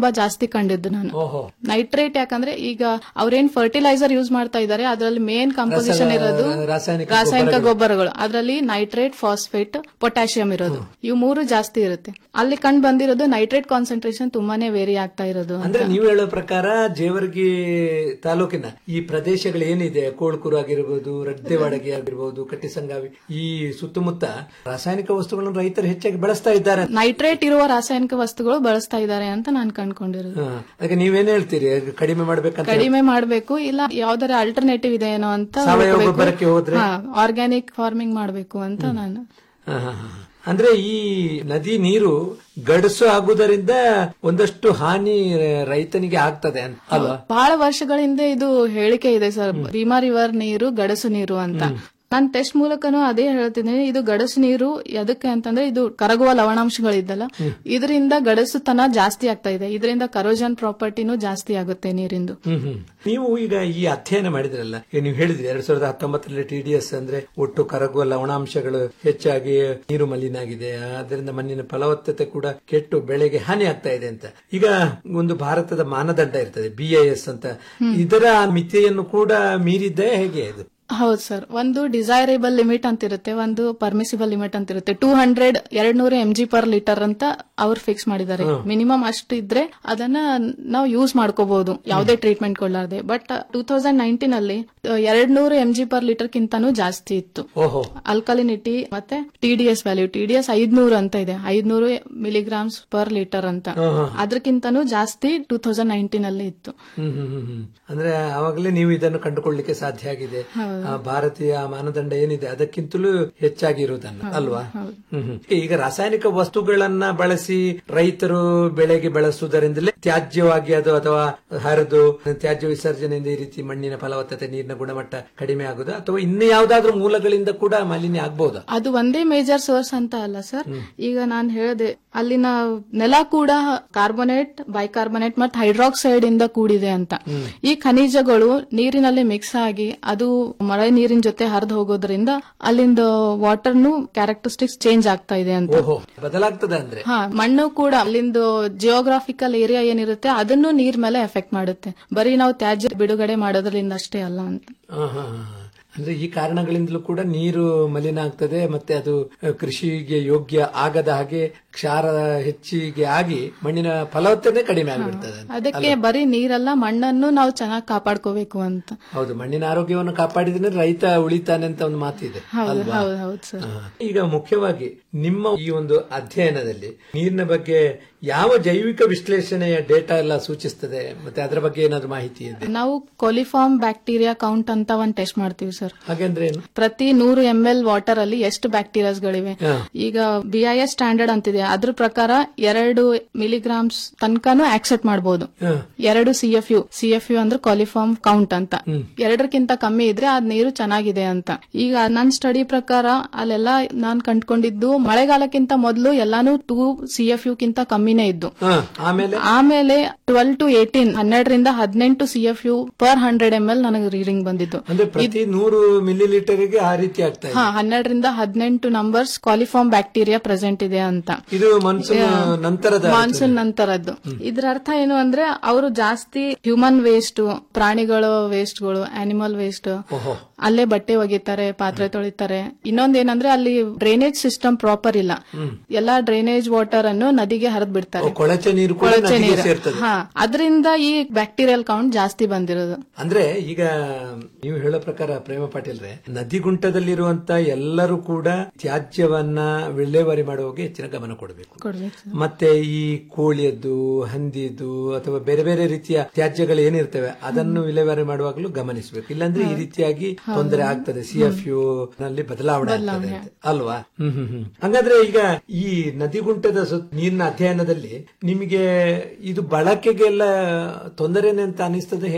ತುಂಬಾ ಜಾಸ್ತಿ ಕಂಡಿದ್ದು ನಾನು ಓಹೋ ನೈಟ್ರೇಟ್ ಯಾಕಂದ್ರೆ ಈಗ ಅವ್ರೇನ್ ಫರ್ಟಿಲೈಸರ್ ಯೂಸ್ ಮಾಡ್ತಾ ಇದ್ದಾರೆ ಅದರಲ್ಲಿ ಮೇನ್ ಕಂಪೋಸಿಷನ್ ರಸ- ಇರೋದು ರಾಸಾಯನಿಕ ರಾಸಾಯನಿಕ ಗೊಬ್ಬರಗಳು. ಗೊಬ್ಬರಗಳು ಅದರಲ್ಲಿ ನೈಟ್ರೇಟ್ ಫಾಸ್ಫೇಟ್ ಪೊಟ್ಯಾಷಿಯಂ ಇರೋದು ಇವು ಮೂರು ಜಾಸ್ತಿ ಇರುತ್ತೆ ಅಲ್ಲಿ ಕಂಡು ಬಂದಿರೋದು ನೈಟ್ರೇಟ್ ಕಾನ್ಸಂಟ್ರೇಷನ್ ತುಂಬಾನೇ ವೇರಿ ಆಗ್ತಾ ಇರೋದು ಅಂತ. ಅಂದ್ರೆ ನೀವು ಹೇಳೋ ಪ್ರಕಾರ ಜೇವರ್ಗಿ ತಾಲೂಕಿನ ಈ ಪ್ರದೇಶಗಳು ಏನಿದೆ ಕೋಳ್ಕೂರು ಆಗಿರ್ಬೋದು ರಡ್ಡೆವಾಡಗಿ ಆಗಿರ್ಬೋದು ಕಟ್ಟಿಸಂಗಾವಿ ಈ ಸುತ್ತಮುತ್ತ ರಾಸಾಯನಿಕ ವಸ್ತುಗಳನ್ನು ರೈತರು ಹೆಚ್ಚಾಗಿ ಬಳಸ್ತಾ ಇದ್ದಾರೆ ನೈಟ್ರೇಟ್ ಇರುವ ರಾಸಾಯನಿಕ ವಸ್ತುಗಳು ಬಳಸ್ತಾ ಇದ್ದಾರೆ ಅಂತ ನಾನು ಕಂಡ್ಕೊಂಡಿರೋದು ಹಾ. ಅದಕ್ಕೆ ನೀವೇನ್ ಹೇಳ್ತೀರಿ ಕಡಿಮೆ ಮಾಡ್ಬೇಕಂತ ಕಡಿಮೆ ಮಾಡಬೇಕು ಇಲ್ಲ ಯಾವ್ದಾರ ಆಲ್ಟರ್ನೇಟಿವ್ ಇದೆ ಏನೋ ಅಂತ ಸಾವಯವ ಗೊಬ್ಬರಕ್ಕೆ ಹೋದ್ರೆ? ಆರ್ಗ್ಯಾನಿಕ್ ಫಾರ್ಮಿಂಗ್ ಮಾಡಬೇಕು ಅಂತ ನಾನು ಹಾ, ಹಾ, ಹಾ. ಅಂದ್ರೆ ಈ ನದಿ ನೀರು ಗಡಸು ಆಗುವುದರಿಂದ ಒಂದಷ್ಟು ಹಾನಿ ರೈತನಿಗೆ ಆಗ್ತದೆ ಅಂತ ಅಲ್ವಾ ಬಹಳ ವರ್ಷಗಳಿಂದ ಇದು ಹೇಳಿಕೆ ಇದೆ ಸರ್ ಭೀಮಾ ರಿವರ್ ನೀರು ಗಡಸು ನೀರು ಅಂತ ನಾನು ಟೆಸ್ಟ್ ಮೂಲಕನೂ ಅದೇ ಹೇಳ್ತಿದ್ದೀನಿ ಇದು ಗಡಸು ನೀರು ಎದಕ್ಕೆ ಅಂತಂದ್ರೆ ಇದು ಕರಗುವ ಲವಣಾಂಶಗಳಿದ್ದಲ್ಲ ಇದರಿಂದ ಗಡಸುತನ ಜಾಸ್ತಿ ಆಗ್ತಾ ಇದೆ ಇದರಿಂದ ಕರೋಜನ್ ಪ್ರಾಪರ್ಟಿನೂ ಜಾಸ್ತಿ ಆಗುತ್ತೆ ನೀರಿಂದು ಹ್ಮ್ ಹ್ಮ್. ನೀವು ಈಗ ಈ ಅಧ್ಯಯನ ಮಾಡಿದ್ರಲ್ಲ ಈಗ ನೀವು ಹೇಳಿದ್ರಿ ಎರಡ್ ಸಾವಿರದ ಹತ್ತೊಂಬತ್ತರಲ್ಲಿ ಟಿಡಿಎಸ್ ಅಂದ್ರೆ ಒಟ್ಟು ಕರಗುವ ಲವಣಾಂಶಗಳು ಹೆಚ್ಚಾಗಿ ನೀರು ಮಲಿನ ಆಗಿದೆ ಅದರಿಂದ ಮಣ್ಣಿನ ಫಲವತ್ತತೆ ಕೂಡ ಕೆಟ್ಟು ಬೆಳೆಗೆ ಹಾನಿ ಆಗ್ತಾ ಇದೆ ಅಂತ ಈಗ ಒಂದು ಭಾರತದ ಮಾನದಂಡ ಇರ್ತದೆ ಬಿಐಎಸ್ ಅಂತ ಇದರ ಮಿತಿಯನ್ನು ಕೂಡ ಮೀರಿದ್ದೇ ಹೇಗೆ ಇದು ಹೌದು ಸರ್ ಒಂದು ಡಿಸೈರೇಬಲ್ ಲಿಮಿಟ್ ಅಂತ ಇರುತ್ತೆ ಒಂದು ಪರ್ಮಿಸಿಬಲ್ ಲಿಮಿಟ್ ಅಂತ ಇರುತ್ತೆ ಟೂ ಹಂಡ್ರೆಡ್ ಎರಡ್ ನೂರು ಎಂ ಜಿ ಪರ್ ಲೀಟರ್ ಅಂತ ಅವ್ರು ಫಿಕ್ಸ್ ಮಾಡಿದ್ದಾರೆ ಹ್ಮ್. ಮಿನಿಮಮ್ ಅಷ್ಟು ಇದ್ರೆ ಅದನ್ನ ನಾವು ಯೂಸ್ ಮಾಡ್ಕೋಬಹುದು ಯಾವುದೇ ಟ್ರೀಟ್ಮೆಂಟ್ ಕೊಡ್ಲಾರ್ದೆ ಬಟ್ ಟೂ ತೌಸಂಡ್ ನೈನ್ಟೀನ್ ಅಲ್ಲಿ ಎರಡ್ ನೂರು ಎಂ ಜಿ ಪರ್ ಲೀಟರ್ ಕಿಂತಾನು ಜಾಸ್ತಿ ಇತ್ತು ಓಹೋ ಅಲ್ಕಲಿನಿಟಿ ಮತ್ತೆ ಟಿಡಿಎಸ್ ವ್ಯಾಲ್ಯೂ ಟಿಡಿಎಸ್ ಐದ್ನೂರು ಅಂತ ಇದೆ ಐದ್ನೂರು ಮಿಲಿಗ್ರಾಮ್ಸ್ ಪರ್ ಲೀಟರ್ ಅಂತ ಹಾ, ಹಾ. ಅದಕ್ಕಿಂತನೂ ಜಾಸ್ತಿ ಟೂ ತೌಸಂಡ್ ನೈನ್ಟೀನ್ ಅಲ್ಲಿ ಇತ್ತು ಹ್ಮ್ ಹ್ಮ್ ಹ್ಮ್ ಹ್ಮ್. ಅಂದ್ರೆ ಆವಾಗಲೇ ನೀವು ಇದನ್ನು ಕಂಡುಕೊಳ್ಳಿಕ್ಕೆ ಸಾಧ್ಯ ಆಗಿದೆ ಹೌದು. ಆ ಭಾರತೀಯ ಮಾನದಂಡ ಏನಿದೆ ಅದಕ್ಕಿಂತಲೂ ಹೆಚ್ಚಾಗಿರುವುದನ್ನ ಅಲ್ವಾ ಹೌದು. ಹ್ಮ್ ಹ್ಮ್. ಈಗ ರಾಸಾಯನಿಕ ವಸ್ತುಗಳನ್ನ ಬಳಸಿ ರೈತರು ಬೆಳೆಗೆ ಬಳಸುವುದರಿಂದಲೇ ತ್ಯಾಜ್ಯವಾಗಿ ಅದು ಅಥವಾ ಹರಿದು ತ್ಯಾಜ್ಯ ವಿಸರ್ಜನೆಯಿಂದ ಈ ರೀತಿ ಮಣ್ಣಿನ ಫಲವತ್ತತೆ ನೀರಿನ ಗುಣಮಟ್ಟ ಕಡಿಮೆ ಆಗುದು ಅಥವಾ ಇನ್ನು ಯಾವ್ದಾದ್ರೂ ಮೂಲಗಳಿಂದ ಕೂಡ ಮಾಲಿನ್ಯ ಆಗ್ಬಹುದಾ ಅದು ಒಂದೇ ಮೇಜರ್ ಸೋರ್ಸ್ ಅಂತ ಅಲ್ಲ ಸರ್ ಈಗ ನಾನು ಹೇಳಿದೆ ಅಲ್ಲಿನ ನೆಲ ಕೂಡ ಕಾರ್ಬೋನೇಟ್ ಬೈಕಾರ್ಬೋನೇಟ್ ಮತ್ತು ಹೈಡ್ರಾಕ್ಸೈಡ್ ಇಂದ ಕೂಡಿದೆ ಅಂತ ಈ ಖನಿಜಗಳು ನೀರಿನಲ್ಲಿ ಮಿಕ್ಸ್ ಆಗಿ ಅದು ಮಳೆ ನೀರಿನ ಜೊತೆ ಹರಿದು ಹೋಗೋದ್ರಿಂದ ಅಲ್ಲಿಂದ ವಾಟರ್ನು ಕ್ಯಾರೆಕ್ಟರಿಸ್ಟಿಕ್ಸ್ ಚೇಂಜ್ ಆಗ್ತಾ ಇದೆ ಅಂತ ಓಹೋ ಬದಲಾಗ್ತದೆ ಅಂದ್ರೆ ಹಾ ಮಣ್ಣು ಕೂಡ ಅಲ್ಲಿಂದ ಜಿಯೋಗ್ರಾಫಿಕಲ್ ಏರಿಯಾ ಏನಿರುತ್ತೆ ಅದನ್ನು ನೀರ್ ಮೇಲೆ ಎಫೆಕ್ಟ್ ಮಾಡುತ್ತೆ ಬರೀ ನಾವು ತ್ಯಾಜ್ಯ ಬಿಡುಗಡೆ ಮಾಡೋದ್ರಿಂದ ಅಷ್ಟೇ ಅಲ್ಲ ಅಂತ ಆ, ಹಾ, ಹಾ, ಹಾ. ಅಂದ್ರೆ ಈ ಕಾರಣಗಳಿಂದಲೂ ಕೂಡ ನೀರು ಮಲಿನ ಆಗ್ತದೆ ಮತ್ತೆ ಅದು ಅ, ಕೃಷಿಗೆ ಯೋಗ್ಯ ಆಗದ ಹಾಗೆ ಕ್ಷಾರ ಹೆಚ್ಚಿಗೆ ಆಗಿ ಮಣ್ಣಿನ ಫಲವತ್ತತೆ ಕಡಿಮೆ ಆಗಿಬಿಡ್ತದೆ ಅಂತ. ಅದಕ್ಕೆ ಅಲ್ವಾ? ಬರೀ ನೀರಲ್ಲ ಮಣ್ಣನ್ನು ನಾವು ಚೆನ್ನಾಗಿ ಕಾಪಾಡ್ಕೋಬೇಕು ಅಂತ ಹೌದು ಮಣ್ಣಿನ ಆರೋಗ್ಯವನ್ನು ಕಾಪಾಡಿದ್ರೆ ರೈತ ಉಳಿತಾನೆ ಅಂತ ಒಂದು ಮಾತಿದೆ ಹೌದು ಅಲ್ವಾ ಹೌದು ಹೌದು ಸರ್ ಆ, ಈಗ ಮುಖ್ಯವಾಗಿ ನಿಮ್ಮ ಈ ಒಂದು ಅಧ್ಯಯನದಲ್ಲಿ ನೀರಿನ ಬಗ್ಗೆ ಯಾವ ಜೈವಿಕ ವಿಶ್ಲೇಷಣೆಯ ಡೇಟಾ ಎಲ್ಲ ಸೂಚಿಸ್ತದೆ ಮತ್ತೆ ಅದರ ಬಗ್ಗೆ ಏನಾದ್ರು ಮಾಹಿತಿ ಇದೆ ನಾವು ಕೊಲಿಫಾರ್ಮ್ ಬ್ಯಾಕ್ಟೀರಿಯಾ ಕೌಂಟ್ ಅಂತ ಒಂದ್ ಟೆಸ್ಟ್ ಮಾಡ್ತೀವಿ ಸರ್ ಹಾಗಂದ್ರೆ ಏನು ಪ್ರತಿ ನೂರು ಎಂ ಎಲ್ ವಾಟರ್ ಅಲ್ಲಿ ಎಷ್ಟು ಬ್ಯಾಕ್ಟೀರಿಯಾಸ್ ಗಳಿವೆ ಹಾ. ಈಗ ಬಿಐಎಸ್ ಸ್ಟ್ಯಾಂಡರ್ಡ್ ಅಂತಿದೆ ಅದ್ರ ಪ್ರಕಾರ ಎರಡು ಮಿಲಿಗ್ರಾಮ್ಸ್ ತನಕನೂ ಆಕ್ಸೆಪ್ಟ್ ಮಾಡಬಹುದು ಹಾ. ಎರಡು C F U C F U ಅಂದ್ರೆ ಕಾಲಿಫಾರ್ಮ್ ಕೌಂಟ್ ಅಂತ ಎರಡಕ್ಕಿಂತ ಕಮ್ಮಿ ಇದ್ರೆ ಅದ್ ನೀರು ಚೆನ್ನಾಗಿದೆ ಅಂತ ಈಗ ನನ್ ಸ್ಟಡಿ ಪ್ರಕಾರ ಅಲ್ಲೆಲ್ಲ ನಾನ್ ಕಂಡ್ಕೊಂಡಿದ್ದು ಮಳೆಗಾಲಕ್ಕಿಂತ ಮೊದಲು ಎಲ್ಲಾನು ಟೂ ಸಿ ಎಫ್ ಯು ಕಿಂತ ಕಮ್ಮಿನೇ ಇದ್ದು ಹಾ, ಆಮೇಲೆ ಆಮೇಲೆ ಟ್ವೆಲ್ ಟು ಏಟೀನ್ ಹನ್ನೆರಡರಿಂದ ಹದಿನೆಂಟು C F U per hundred M L ನನಗೆ ರೀಡಿಂಗ್ ಬಂದಿದ್ದು ಅಂದ್ರೆ ಪ್ರತಿ ನೂರು ಮಿಲಿ ಲೀಟರ್ಗೆ ಆ ರೀತಿ ಆಗ್ತಾ ಇದೆ ಹಾ ಹನ್ನೆರಡರಿಂದ ಹದಿನೆಂಟು ನಂಬರ್ಸ್ ಕಾಲಿಫಾರ್ಮ್ ಬ್ಯಾಕ್ಟೀರಿಯಾ ಪ್ರೆಸೆಂಟ್ ಇದೆ ಅಂತ ಇದು ಮಾನ್ಸೂನ್ ನಂತರದ ಮಾನ್ಸೂನ್ ನಂತರದ್ದು ಇದ್ರ ಅರ್ಥ ಏನು ಅಂದ್ರೆ ಅವರು ಜಾಸ್ತಿ ಹ್ಯೂಮನ್ ವೇಸ್ಟ್ ಪ್ರಾಣಿಗಳ ವೇಸ್ಟ್ಗಳು ಆನಿಮಲ್ ವೇಸ್ಟ್ ಓಹೋ ಅಲ್ಲೇ ಬಟ್ಟೆ ಒಗಿತಾರೆ ಪಾತ್ರೆ ತೊಳಿತಾರೆ ಇನ್ನೊಂದೇನಂದ್ರೆ ಅಲ್ಲಿ ಡ್ರೈನೇಜ್ ಸಿಸ್ಟಮ್ ಪ್ರಾಪರ್ ಇಲ್ಲ ಹ್ಮ್. ಎಲ್ಲಾ ಡ್ರೈನೇಜ್ ವಾಟರ್ ಅನ್ನು ನದಿಗೆ ಹರಿದ್ ಬಿಡ್ತಾರೆ ಓ, ಕೊಳಚೆ ನೀರು ಕೂಡ ಕೊಳಚೆ ನದಿಗೆ ನೀರು ಸೇರ್ತದೆ. ಹಾ ಅದರಿಂದ ಈ ಬ್ಯಾಕ್ಟೀರಿಯಲ್ ಕೌಂಟ್ ಜಾಸ್ತಿ ಬಂದಿರೋದು ಅಂದ್ರೆ ಈಗ ನೀವು ಹೇಳೋ ಪ್ರಕಾರ ಪ್ರೇಮ ಪಾಟೀಲ್ರೆ ನದಿಗುಂಟದಲ್ಲಿರುವಂತ ಎಲ್ಲರೂ ಕೂಡ ತ್ಯಾಜ್ಯವನ್ನ ವಿಲೇವಾರಿ ಮಾಡುವಾಗ ಹೆಚ್ಚಿನ ಗಮನ ಕೊಡಬೇಕು ಕೊಡ್ಬೇಕು ಮತ್ತೆ ಈ ಕೋಳಿಯದ್ದು ಹಂದಿದ್ದು ಅಥವಾ ಬೇರೆ ಬೇರೆ ರೀತಿಯ ತ್ಯಾಜ್ಯಗಳು ಏನಿರ್ತವೆ ಅದನ್ನು ವಿಲೇವಾರಿ ಮಾಡುವಾಗಲೂ ಗಮನಿಸಬೇಕು ಇಲ್ಲಾಂದ್ರೆ ಈ ರೀತಿಯಾಗಿ ತೊಂದರೆ ಆಗ್ತದೆ ಸಿ ಎಫ್ ಯು ನಲ್ಲಿ ಬದಲಾವಣೆ ಆಗ್ತದೆ ಅಂತ. ಅಲ್ವಾ ಹ್ಮ್ ಹ್ಮ್ ಹ್ಮ್ ಹಂಗಾದ್ರೆ ಈಗ ಈ ನದಿಗುಂಟದ ಸುತ್ತ ನೀರಿನ ಅಧ್ಯಯನದಲ್ಲಿ ನಿಮಗೆ ಇದು ಬಳಕೆಗೆಲ್ಲ ತೊಂದರೆನೆ ಅಂತ ಅನಿಸ್ತದೆ ಹೇಗೆ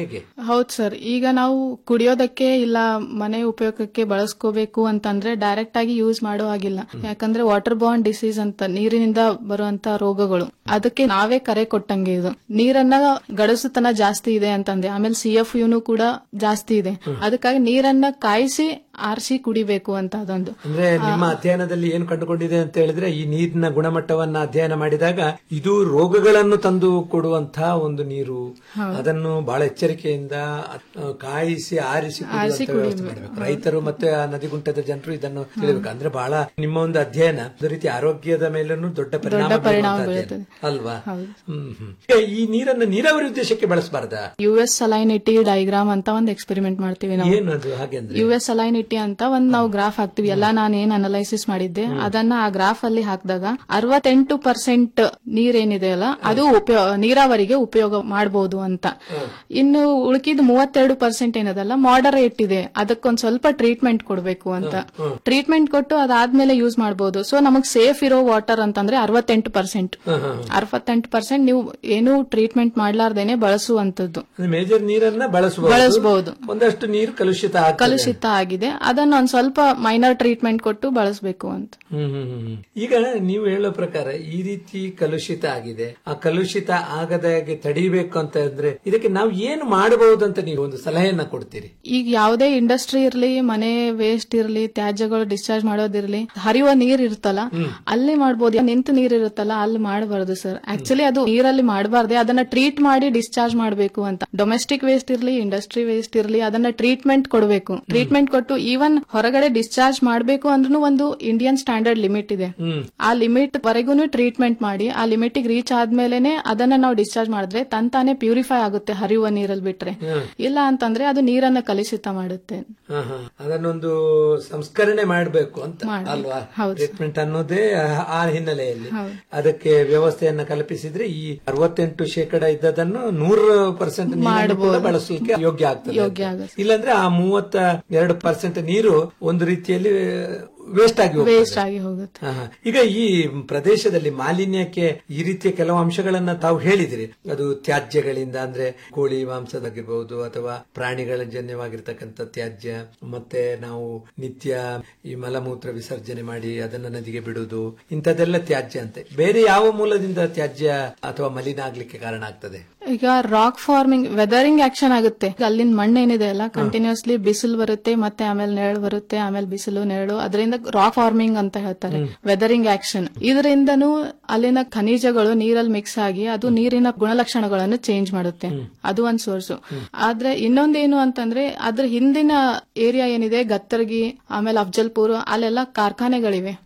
ಹೌದ್ ಸರ್ ಈಗ ನಾವು ಕುಡಿಯೋದಕ್ಕೆ ಇಲ್ಲ ಮನೆ ಉಪಯೋಗಕ್ಕೆ ಬಳಸ್ಕೋಬೇಕು ಅಂತಂದ್ರೆ ಡೈರೆಕ್ಟ್ ಆಗಿ ಯೂಸ್ ಮಾಡೋ ಹಾಗಿಲ್ಲ ಯಾಕಂದ್ರೆ ವಾಟರ್ ಬಾಂಡ್ ಡಿಸೀಸ್ ಅಂತ ನೀರಿನಿಂದ ಬರುವಂತ ರೋಗಗಳು ಅದಕ್ಕೆ ನಾವೇ ಕರೆ ಕೊಟ್ಟಂಗೆ ಇದು ನೀರನ್ನ ಗಡಸುತನ ಜಾಸ್ತಿ ಇದೆ ಅಂತಂದೆ ಆಮೇಲೆ ಸಿ ಎಫ್ ಯುನು ಕೂಡ ಜಾಸ್ತಿ ಇದೆ ಅದಕ್ಕಾಗಿ ನೀರನ್ನ ಕಾಯಿಸಿ ಆರಿಸಿ ಕುಡಿಬೇಕು ಅಂತ ಅದೊಂದು ಅಂದ್ರೆ ನಿಮ್ಮ ಅಧ್ಯಯನದಲ್ಲಿ ಏನು ಕಂಡುಕೊಂಡಿದೆ ಅಂತ ಹೇಳಿದ್ರೆ ಈ ನೀರಿನ ಗುಣಮಟ್ಟವನ್ನ ಅಧ್ಯಯನ ಮಾಡಿದಾಗ ಇದು ರೋಗಗಳನ್ನು ತಂದು ಕೊಡುವಂತಹ ಒಂದು ನೀರು ಹೌದು. ಅದನ್ನು ಬಹಳ ಎಚ್ಚರಿಕೆಯಿಂದ ಅಹ್, ಕಾಯಿಸಿ ಆರಿಸಿ ಆರಿಸಿ ಕುಡಿಯುವಂತ ವ್ಯವಸ್ಥೆ ಕುಡಿಬೇಕು. ಮಾಡಬೇಕು ರೈತರು ಮತ್ತೆ ಆ ನದಿಗುಂಟದ ಜನರು ಇದನ್ನು ತಿಳಿಬೇಕು ಅಂದ್ರೆ ಬಹಳ ನಿಮ್ಮ ಒಂದು ಅಧ್ಯಯನ ಒಂದು ರೀತಿ ಆರೋಗ್ಯದ ಮೇಲೂ ದೊಡ್ಡ ಪರಿಣಾಮ ದೊಡ್ಡ ಪರಿಣಾಮ ಬೀರುವಂತ ಬೀರುತ್ತದೆ. ಅಧ್ಯಯನ. ಅಲ್ವಾ ಹೌದು. ಹ್ಮ್ ಹ್ಮ್. ಈಗ ಈ ನೀರನ್ನು ನೀರಾವರಿ ಉದ್ದೇಶಕ್ಕೆ ಬಳಸಬಾರ್ದಾ ಯು ಎಸ್ ಸಲೈನಿಟಿ ಡೈಗ್ರಾಮ್ ಅಂತ ಒಂದು ಎಕ್ಸ್ಪೆರಿಮೆಂಟ್ ಮಾಡ್ತೀವಿ ನಾವು ಏನದು ಹಾಗೆ ಅಂದ್ರೆ ಯು ಎಸ್ ಅಲೈನಿಟಿ ಅಂತ ಒಂದ್ ನಾವು ಗ್ರಾಫ್ ಹಾಕ್ತಿವಿ ಎಲ್ಲ ನಾನು ಏನ್ ಅನಲೈಸಿಸ್ ಮಾಡಿದ್ದೆ ಅದನ್ನ ಆ ಗ್ರಾಫ್ ಅಲ್ಲಿ ಹಾಕಿದಾಗ ಅರವತ್ತೆಂಟು ಪರ್ಸೆಂಟ್ ನೀರೇನಿದೆ ಅಲ್ಲ ಅದು ಉಪಯೋಗ ನೀರಾವರಿಗೆ ಉಪಯೋಗ ಮಾಡಬಹುದು ಅಂತ ಇನ್ನು ಉಳ್ಕಿದ್ ಮೂವತ್ತೆರಡು ಪರ್ಸೆಂಟ್ ಏನದಲ್ಲ ಮಾಡರೇಟ್ ಇದೆ ಅದಕ್ಕೊಂದ್ ಸ್ವಲ್ಪ ಟ್ರೀಟ್ಮೆಂಟ್ ಕೊಡಬೇಕು ಅಂತ ಟ್ರೀಟ್ಮೆಂಟ್ ಕೊಟ್ಟು ಅದಾದ್ಮೇಲೆ ಯೂಸ್ ಮಾಡಬಹುದು ಸೊ ನಮಗ್ ಸೇಫ್ ಇರೋ ವಾಟರ್ ಅಂತಂದ್ರೆ ಅರವತ್ತೆಂಟು ಪರ್ಸೆಂಟ್ ಅರವತ್ತೆಂಟು ಪರ್ಸೆಂಟ್ ನೀವು ಏನು ಟ್ರೀಟ್ಮೆಂಟ್ ಮಾಡ್ಲಾರ್ದೇನೆ ಬಳಸುವಂತದ್ದು ಮೇಜರ್ ನೀರನ್ನ ಬಳಸಬಹುದು ಬಳಸಬಹುದು. ಒಂದಷ್ಟು ನೀರು ಕಲುಷಿತ ಆಗ್ತದೆ. ಕಲುಷಿತ ಆಗಿದೆ ಅದನ್ನ ಒಂದ್ ಸ್ವಲ್ಪ ಮೈನರ್ ಟ್ರೀಟ್ಮೆಂಟ್ ಕೊಟ್ಟು ಬಳಸಬೇಕು ಅಂತ ಹ್ಮ್ ಹ್ಮ್ ಹ್ಮ್ ಹ್ಮ್. ಈಗ ನೀವು ಹೇಳೋ ಪ್ರಕಾರ ಈ ರೀತಿ ಕಲುಷಿತ ಆಗಿದೆ ಆ ಕಲುಷಿತ ಆಗದ ಹಾಗೆ ತಡಿಬೇಕು ಅಂತ ಅಂದ್ರೆ ಇದಕ್ಕೆ ನಾವು ಏನು ಮಾಡಬಹುದು ಅಂತ ನೀವು ಒಂದು ಸಲಹೆಯನ್ನ ಕೊಡ್ತೀರಿ ಈಗ ಯಾವುದೇ ಇಂಡಸ್ಟ್ರಿ ಇರ್ಲಿ ಮನೆ ವೇಸ್ಟ್ ಇರ್ಲಿ ತ್ಯಾಜ್ಯಗಳು ಡಿಸ್ಚಾರ್ಜ್ ಮಾಡೋದಿರ್ಲಿ ಹರಿಯುವ ನೀರ್ ಇರುತ್ತಲ್ಲ ಅಲ್ಲಿ ಮಾಡ್ಬೋದು ನಿಂತ ನೀರ್ ಇರುತ್ತಲ್ಲ ಅಲ್ಲಿ ಮಾಡಬಾರ್ದು ಸರ್ ಆಕ್ಚುಲಿ ಅದು ನೀರಲ್ಲಿ ಮಾಡಬಾರ್ದೆ ಅದನ್ನ ಟ್ರೀಟ್ ಮಾಡಿ ಡಿಸ್ಚಾರ್ಜ್ ಮಾಡಬೇಕು ಅಂತ ಡೊಮೆಸ್ಟಿಕ್ ವೇಸ್ಟ್ ಇರ್ಲಿ ಇಂಡಸ್ಟ್ರಿ ವೇಸ್ಟ್ ಇರ್ಲಿ ಅದನ್ನ ಟ್ರೀಟ್ಮೆಂಟ್ ಕೊಡಬೇಕು ಟ್ರೀಟ್ಮೆಂಟ್ ಕೊಟ್ಟು ಈವನ್ ಹೊರಗಡೆ ಡಿಸ್ಚಾರ್ಜ್ ಮಾಡಬೇಕು ಅಂದ್ರೂ ಒಂದು ಇಂಡಿಯನ್ ಸ್ಟ್ಯಾಂಡರ್ಡ್ ಲಿಮಿಟ್ ಇದೆ ಆ ಲಿಮಿಟ್ ವರೆಗೂ ಟ್ರೀಟ್ಮೆಂಟ್ ಮಾಡಿ ಆ ಲಿಮಿಟ್ ರೀಚ್ ಆದ್ಮೇಲೆನೆ ಅದನ್ನ ನಾವು ಡಿಸ್ಚಾರ್ಜ್ ಮಾಡಿದ್ರೆ ತಂತಾನೆ ಪ್ಯೂರಿಫೈ ಆಗುತ್ತೆ ಹರಿಯುವ ನೀರಲ್ಲಿ ಬಿಟ್ರೆ ಇಲ್ಲ ಅಂತಂದ್ರೆ ಅದು ನೀರನ್ನ ಕಲುಷಿತ ಮಾಡುತ್ತೆ ಹಾ, ಹಾ. ಅದನ್ನೊಂದು ಸಂಸ್ಕರಣೆ ಮಾಡಬೇಕು ಅಂತ ಮಾಡ್ಬೇಕು. ಅಲ್ವಾ ಹೌದು. ಟ್ರೀಟ್ಮೆಂಟ್ ಅನ್ನೋದೇ ಆ- ಆ ಹಿನ್ನೆಲೆಯಲ್ಲಿ ಹೌದು. ಅದಕ್ಕೆ ವ್ಯವಸ್ಥೆಯನ್ನ ಕಲ್ಪಿಸಿದ್ರೆ ಈ ಅರವತ್ತೆಂಟು ಶೇಕಡ ಇದ್ದದನ್ನು ನೂರ ಪರ್ಸೆಂಟ್ ಮಾಡ್ಬೋದು. ಬಳಸಲಿಕ್ಕೆ ಯೋಗ್ಯ ಆಗ್ತದೆ ಯೋಗ್ಯ ಅಂತ. ಆಗುತ್ತೆ. ಇಲ್ಲಾಂದ್ರೆ ಆ ಮೂವತ್ತ ಎರಡು ಪರ್ಸೆಂಟ್ ನೀರು ಒಂದು ರೀತಿಯಲ್ಲಿ ವೇಸ್ಟ್ ಆಗಿ ಹೋಗ್ತದೆ. ವೇಸ್ಟ್ ಆಗಿ ಹೋಗುತ್ತೆ ಹಾ, ಹಾ. ಈಗ ಈ ಪ್ರದೇಶದಲ್ಲಿ ಮಾಲಿನ್ಯಕ್ಕೆ ಈ ರೀತಿಯ ಕೆಲವು ಅಂಶಗಳನ್ನ ತಾವು ಹೇಳಿದಿರಿ ಅದು ತ್ಯಾಜ್ಯಗಳಿಂದ ಅಂದ್ರೆ ಕೋಳಿ ಮಾಂಸದಾಗಿರ್ಬಹುದು ಅಥವಾ ಪ್ರಾಣಿಗಳ ಜನ್ಯವಾಗಿರ್ತಕ್ಕಂಥ ತ್ಯಾಜ್ಯ ಮತ್ತೆ ನಾವು ನಿತ್ಯ ಈ ಮಲಮೂತ್ರ ವಿಸರ್ಜನೆ ಮಾಡಿ ಅದನ್ನ ನದಿಗೆ ಬಿಡುವುದು ಇಂಥದ್ದೆಲ್ಲ ತ್ಯಾಜ್ಯ ಅಂತೆ ಬೇರೆ ಯಾವ ಮೂಲದಿಂದ ತ್ಯಾಜ್ಯ ಅಥವಾ ಮಲಿನ ಆಗ್ಲಿಕ್ಕೆ ಕಾರಣ ಆಗ್ತದೆ ಈಗ ರಾಕ್ ಫಾರ್ಮಿಂಗ್ ವೆದರಿಂಗ್ ಆಕ್ಷನ್ ಆಗುತ್ತೆ ಈಗ ಅಲ್ಲಿನ ಮಣ್ಣು ಏನಿದೆ ಅಲ್ಲ ಕಂಟಿನ್ಯೂಸ್ಲಿ ಬಿಸಿಲು ಬರುತ್ತೆ ಮತ್ತೆ ಆಮೇಲೆ ನೆರಳು ಬರುತ್ತೆ ಆಮೇಲೆ ಬಿಸಿಲು ನೆರಳು ಅದರಿಂದ ರಾಕ್ ಫಾರ್ಮಿಂಗ್ ಅಂತ ಹೇಳ್ತಾರೆ ವೆದರಿಂಗ್ ಆಕ್ಷನ್ ಇದರಿಂದನೂ ಅಲ್ಲಿನ ಖನಿಜಗಳು ನೀರಲ್ಲಿ ಮಿಕ್ಸ್ ಆಗಿ ಅದು ನೀರಿನ ಗುಣಲಕ್ಷಣಗಳನ್ನು ಚೇಂಜ್ ಮಾಡುತ್ತೆ ಅದು ಒಂದ್ ಸೋರ್ಸ್ ಆದ್ರೆ ಇನ್ನೊಂದೇನು ಅಂತಂದ್ರೆ ಅದ್ರ ಹಿಂದಿನ ಏರಿಯಾ ಏನಿದೆ ಗತ್ತರ್ಗಿ ಆಮೇಲೆ ಅಫ್ಜಲ್ಪುರ್ ಅಲ್ಲೆಲ್ಲ ಕಾರ್ಖಾನೆಗಳಿವೆ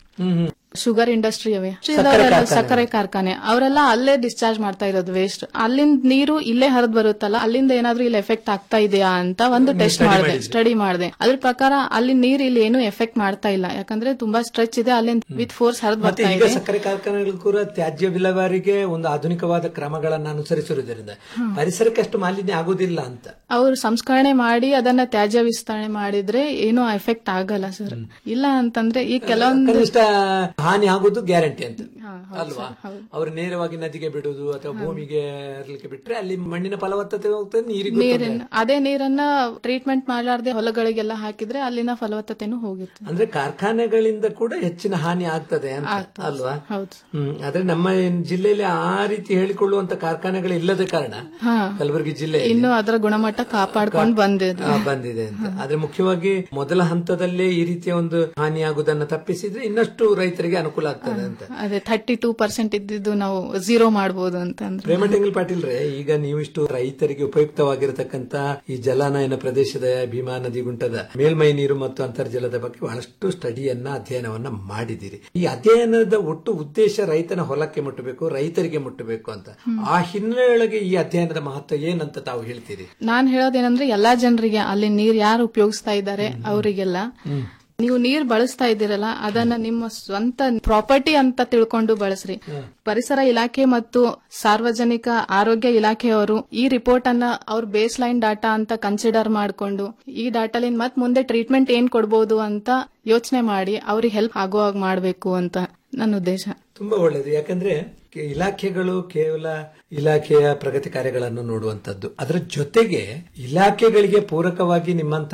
ಶುಗರ್ ಇಂಡಸ್ಟ್ರಿ ಅವೆ ಕಾರ್ಖಾನೆ. ಸಕ್ಕರೆ ಕಾರ್ಖಾನೆ ಅವರೆಲ್ಲ ಅಲ್ಲೇ ಡಿಸ್ಚಾರ್ಜ್ ಮಾಡ್ತಾ ಇರೋದು ವೇಸ್ಟ್ ಅಲ್ಲಿಂದ ನೀರು ಇಲ್ಲೇ ಹರಿದ್ ಬರುತ್ತಲ್ಲ ಅಲ್ಲಿಂದ ಏನಾದ್ರೂ ಇಲ್ಲಿ ಎಫೆಕ್ಟ್ ಆಗ್ತಾ ಇದೆಯಾ ಅಂತ ಒಂದು ಟೆಸ್ಟ್ study ಮಾಡಿದೆ ಮಾಡಿದ್ರಿ. ಸ್ಟಡಿ ಮಾಡಿದೆ ಅದ್ರ ಪ್ರಕಾರ ಅಲ್ಲಿ ನೀರು ಇಲ್ಲಿ ಏನು ಎಫೆಕ್ಟ್ ಮಾಡ್ತಾ ಇಲ್ಲ ಯಾಕಂದ್ರೆ ತುಂಬಾ ಸ್ಟ್ರೆಚ್ ಇದೆ ಅಲ್ಲಿಂದ ವಿತ್ ಫೋರ್ಸ್ ಹರಿದ್ ಮತ್ತೆ ಬರ್ತಾ ಈಗ ಇದೆ ಸಕ್ಕರೆ ಕಾರ್ಖಾನೆಗಳು ಕೂಡ ತ್ಯಾಜ್ಯ ವಿಲೇವಾರಿಗೆ ಒಂದು ಆಧುನಿಕವಾದ ಕ್ರಮಗಳನ್ನು ಅನುಸರಿಸಿರುವುದರಿಂದ ಪರಿಸರಕ್ಕೆ ಅಷ್ಟು ಮಾಲಿನ್ಯ ಆಗುದಿಲ್ಲ ಅಂತ ಅವ್ರು ಸಂಸ್ಕರಣೆ ಮಾಡಿ ಅದನ್ನ ತ್ಯಾಜ್ಯ ವಿಸ್ತರಣೆ ಮಾಡಿದ್ರೆ ಏನು ಎಫೆಕ್ಟ್ ಆಗಲ್ಲ ಸರ್ ಇಲ್ಲ ಅಂತಂದ್ರೆ ಈ ಕೆಲವೊಂದು ಕನಿಷ್ಠ ಹಾನಿ ಆಗುದು ಗ್ಯಾರಂಟಿ ಅಂತ ಅಲ್ವಾ ಅವರು ನೇರವಾಗಿ ನದಿಗೆ ಬಿಡುವುದು ಅಥವಾ ಭೂಮಿಗೆ ಹರಲಿಕ್ಕೆ ಬಿಟ್ರೆ ಅಲ್ಲಿ ಮಣ್ಣಿನ ಫಲವತ್ತತೆ ಹೋಗ್ತದೆ ನೀರಿಗೂ ತೊಂದ್ರೆ ನೀರಿನ ಅದೇ ನೀರನ್ನ ಟ್ರೀಟ್ಮೆಂಟ್ ಮಾಡಲಾರ್ದೆ ಹೊಲಗಳಿಗೆಲ್ಲ ಹಾಕಿದ್ರೆ ಅಲ್ಲಿನ ಫಲವತ್ತತೆನೂ ಹೋಗುತ್ತೆ ಅಂದ್ರೆ ಕಾರ್ಖಾನೆಗಳಿಂದ ಕೂಡ ಹೆಚ್ಚಿನ ಹಾನಿ ಆಗ್ತದೆ ಅಂತ ಅಲ್ವಾ ಹೌದು ಹ್ಮ್ ಆದ್ರೆ ನಮ್ಮ ಜಿಲ್ಲೆಯಲ್ಲಿ ಆ ರೀತಿ ಹೇಳಿಕೊಳ್ಳುವಂತ ಕಾರ್ಖಾನೆಗಳು ಇಲ್ಲದ ಕಾರಣ ಹಾ ಕಲಬುರಗಿ ಜಿಲ್ಲೆ ಇನ್ನು ಅದರ ಗುಣಮಟ್ಟ ಕಾಪಾಡ್ಕೊಂಡು ಬಂದಿದೆ ಆ, ಬಂದಿದೆ ಅಂತ ಆದ್ರೆ ಮುಖ್ಯವಾಗಿ ಮೊದಲ ಹಂತದಲ್ಲೇ ಈ ರೀತಿಯ ಒಂದು ಹಾನಿ ಆಗುದನ್ನ ತಪ್ಪಿಸಿದ್ರೆ ಇನ್ನಷ್ಟು ರೈತರಿಗೆ ಅನುಕೂಲ ಆಗ್ತದೆ ಅಂತ ಅದೇ ಥರ್ಟಿ ಟೂ ಪರ್ಸೆಂಟ್ ಇದ್ದಿದ್ದು ನಾವು ಝೀರೋ ಮಾಡಬಹುದು ಅಂತಂದ್ರೆ ಪ್ರೇಮ ಟೆಂಗಲ್ ಪಾಟೀಲ್ ರೇ ಈಗ ನೀವಿಷ್ಟು ರೈತರಿಗೆ ಉಪಯುಕ್ತವಾಗಿರತಕ್ಕಂತ ಈ ಜಲಾನಯನ ಪ್ರದೇಶದ ಭೀಮಾ ನದಿ ಗುಂಟದ ಮೇಲ್ಮೈ ನೀರು ಮತ್ತು ಅಂತರ್ಜಲದ ಬಗ್ಗೆ ಬಹಳಷ್ಟು ಸ್ಟಡಿಯನ್ನ ಅಧ್ಯಯನವನ್ನ ಮಾಡಿದಿರಿ ಈ ಅಧ್ಯಯನದ ಒಟ್ಟು ಉದ್ದೇಶ ರೈತನ ಹೊಲಕ್ಕೆ ಮುಟ್ಟಬೇಕು ರೈತರಿಗೆ ಮುಟ್ಟಬೇಕು ಅಂತ ಆ ಹಿನ್ನೆಲೆಯೊಳಗೆ ಈ ಅಧ್ಯಯನದ ಮಹತ್ವ ಏನಂತ ತಾವು ಹೇಳ್ತೀರಿ ನಾನ್ ಹೇಳೋದೇನಂದ್ರೆ ಎಲ್ಲಾ ಜನರಿಗೆ ಅಲ್ಲಿ ನೀರ್ ಯಾರು ಉಪಯೋಗಿಸ್ತಾ ಇದ್ದಾರೆ ಅವರಿಗೆಲ್ಲ ನೀವು ನೀರ್ ಬಳಸ್ತಾ ಇದ್ದೀರಲ್ಲ ಅದನ್ನ ನಿಮ್ಮ ಸ್ವಂತ ಪ್ರಾಪರ್ಟಿ ಅಂತ ತಿಳ್ಕೊಂಡು ಬಳಸ್ರಿ ಪರಿಸರ ಇಲಾಖೆ ಮತ್ತು ಸಾರ್ವಜನಿಕ ಆರೋಗ್ಯ ಇಲಾಖೆಯವರು ಈ ರಿಪೋರ್ಟ್ ಅನ್ನ ಅವ್ರ ಬೇಸ್ ಲೈನ್ ಡಾಟಾ ಅಂತ ಕನ್ಸಿಡರ್ ಮಾಡ್ಕೊಂಡು ಈ ಡಾಟಾಲಿಂದ ಮತ್ ಮುಂದೆ ಟ್ರೀಟ್ಮೆಂಟ್ ಏನ್ ಕೊಡ್ಬೋದು ಅಂತ ಯೋಚನೆ ಮಾಡಿ ಅವ್ರಿಗೆ ಹೆಲ್ಪ್ ಆಗೋ ಹಾಗೆ ಮಾಡ್ಬೇಕು ಅಂತ ನನ್ನ ಉದ್ದೇಶ ತುಂಬಾ ಒಳ್ಳೇದು ಯಾಕಂದ್ರೆ ಕೆ- ಇಲಾಖೆಗಳು ಕೇವಲ ಇಲಾಖೆಯ ಪ್ರಗತಿ ಕಾರ್ಯಗಳನ್ನು ನೋಡುವಂತದ್ದು ಅದರ ಜೊತೆಗೆ ಇಲಾಖೆಗಳಿಗೆ ಪೂರಕವಾಗಿ ನಿಮ್ಮಂತ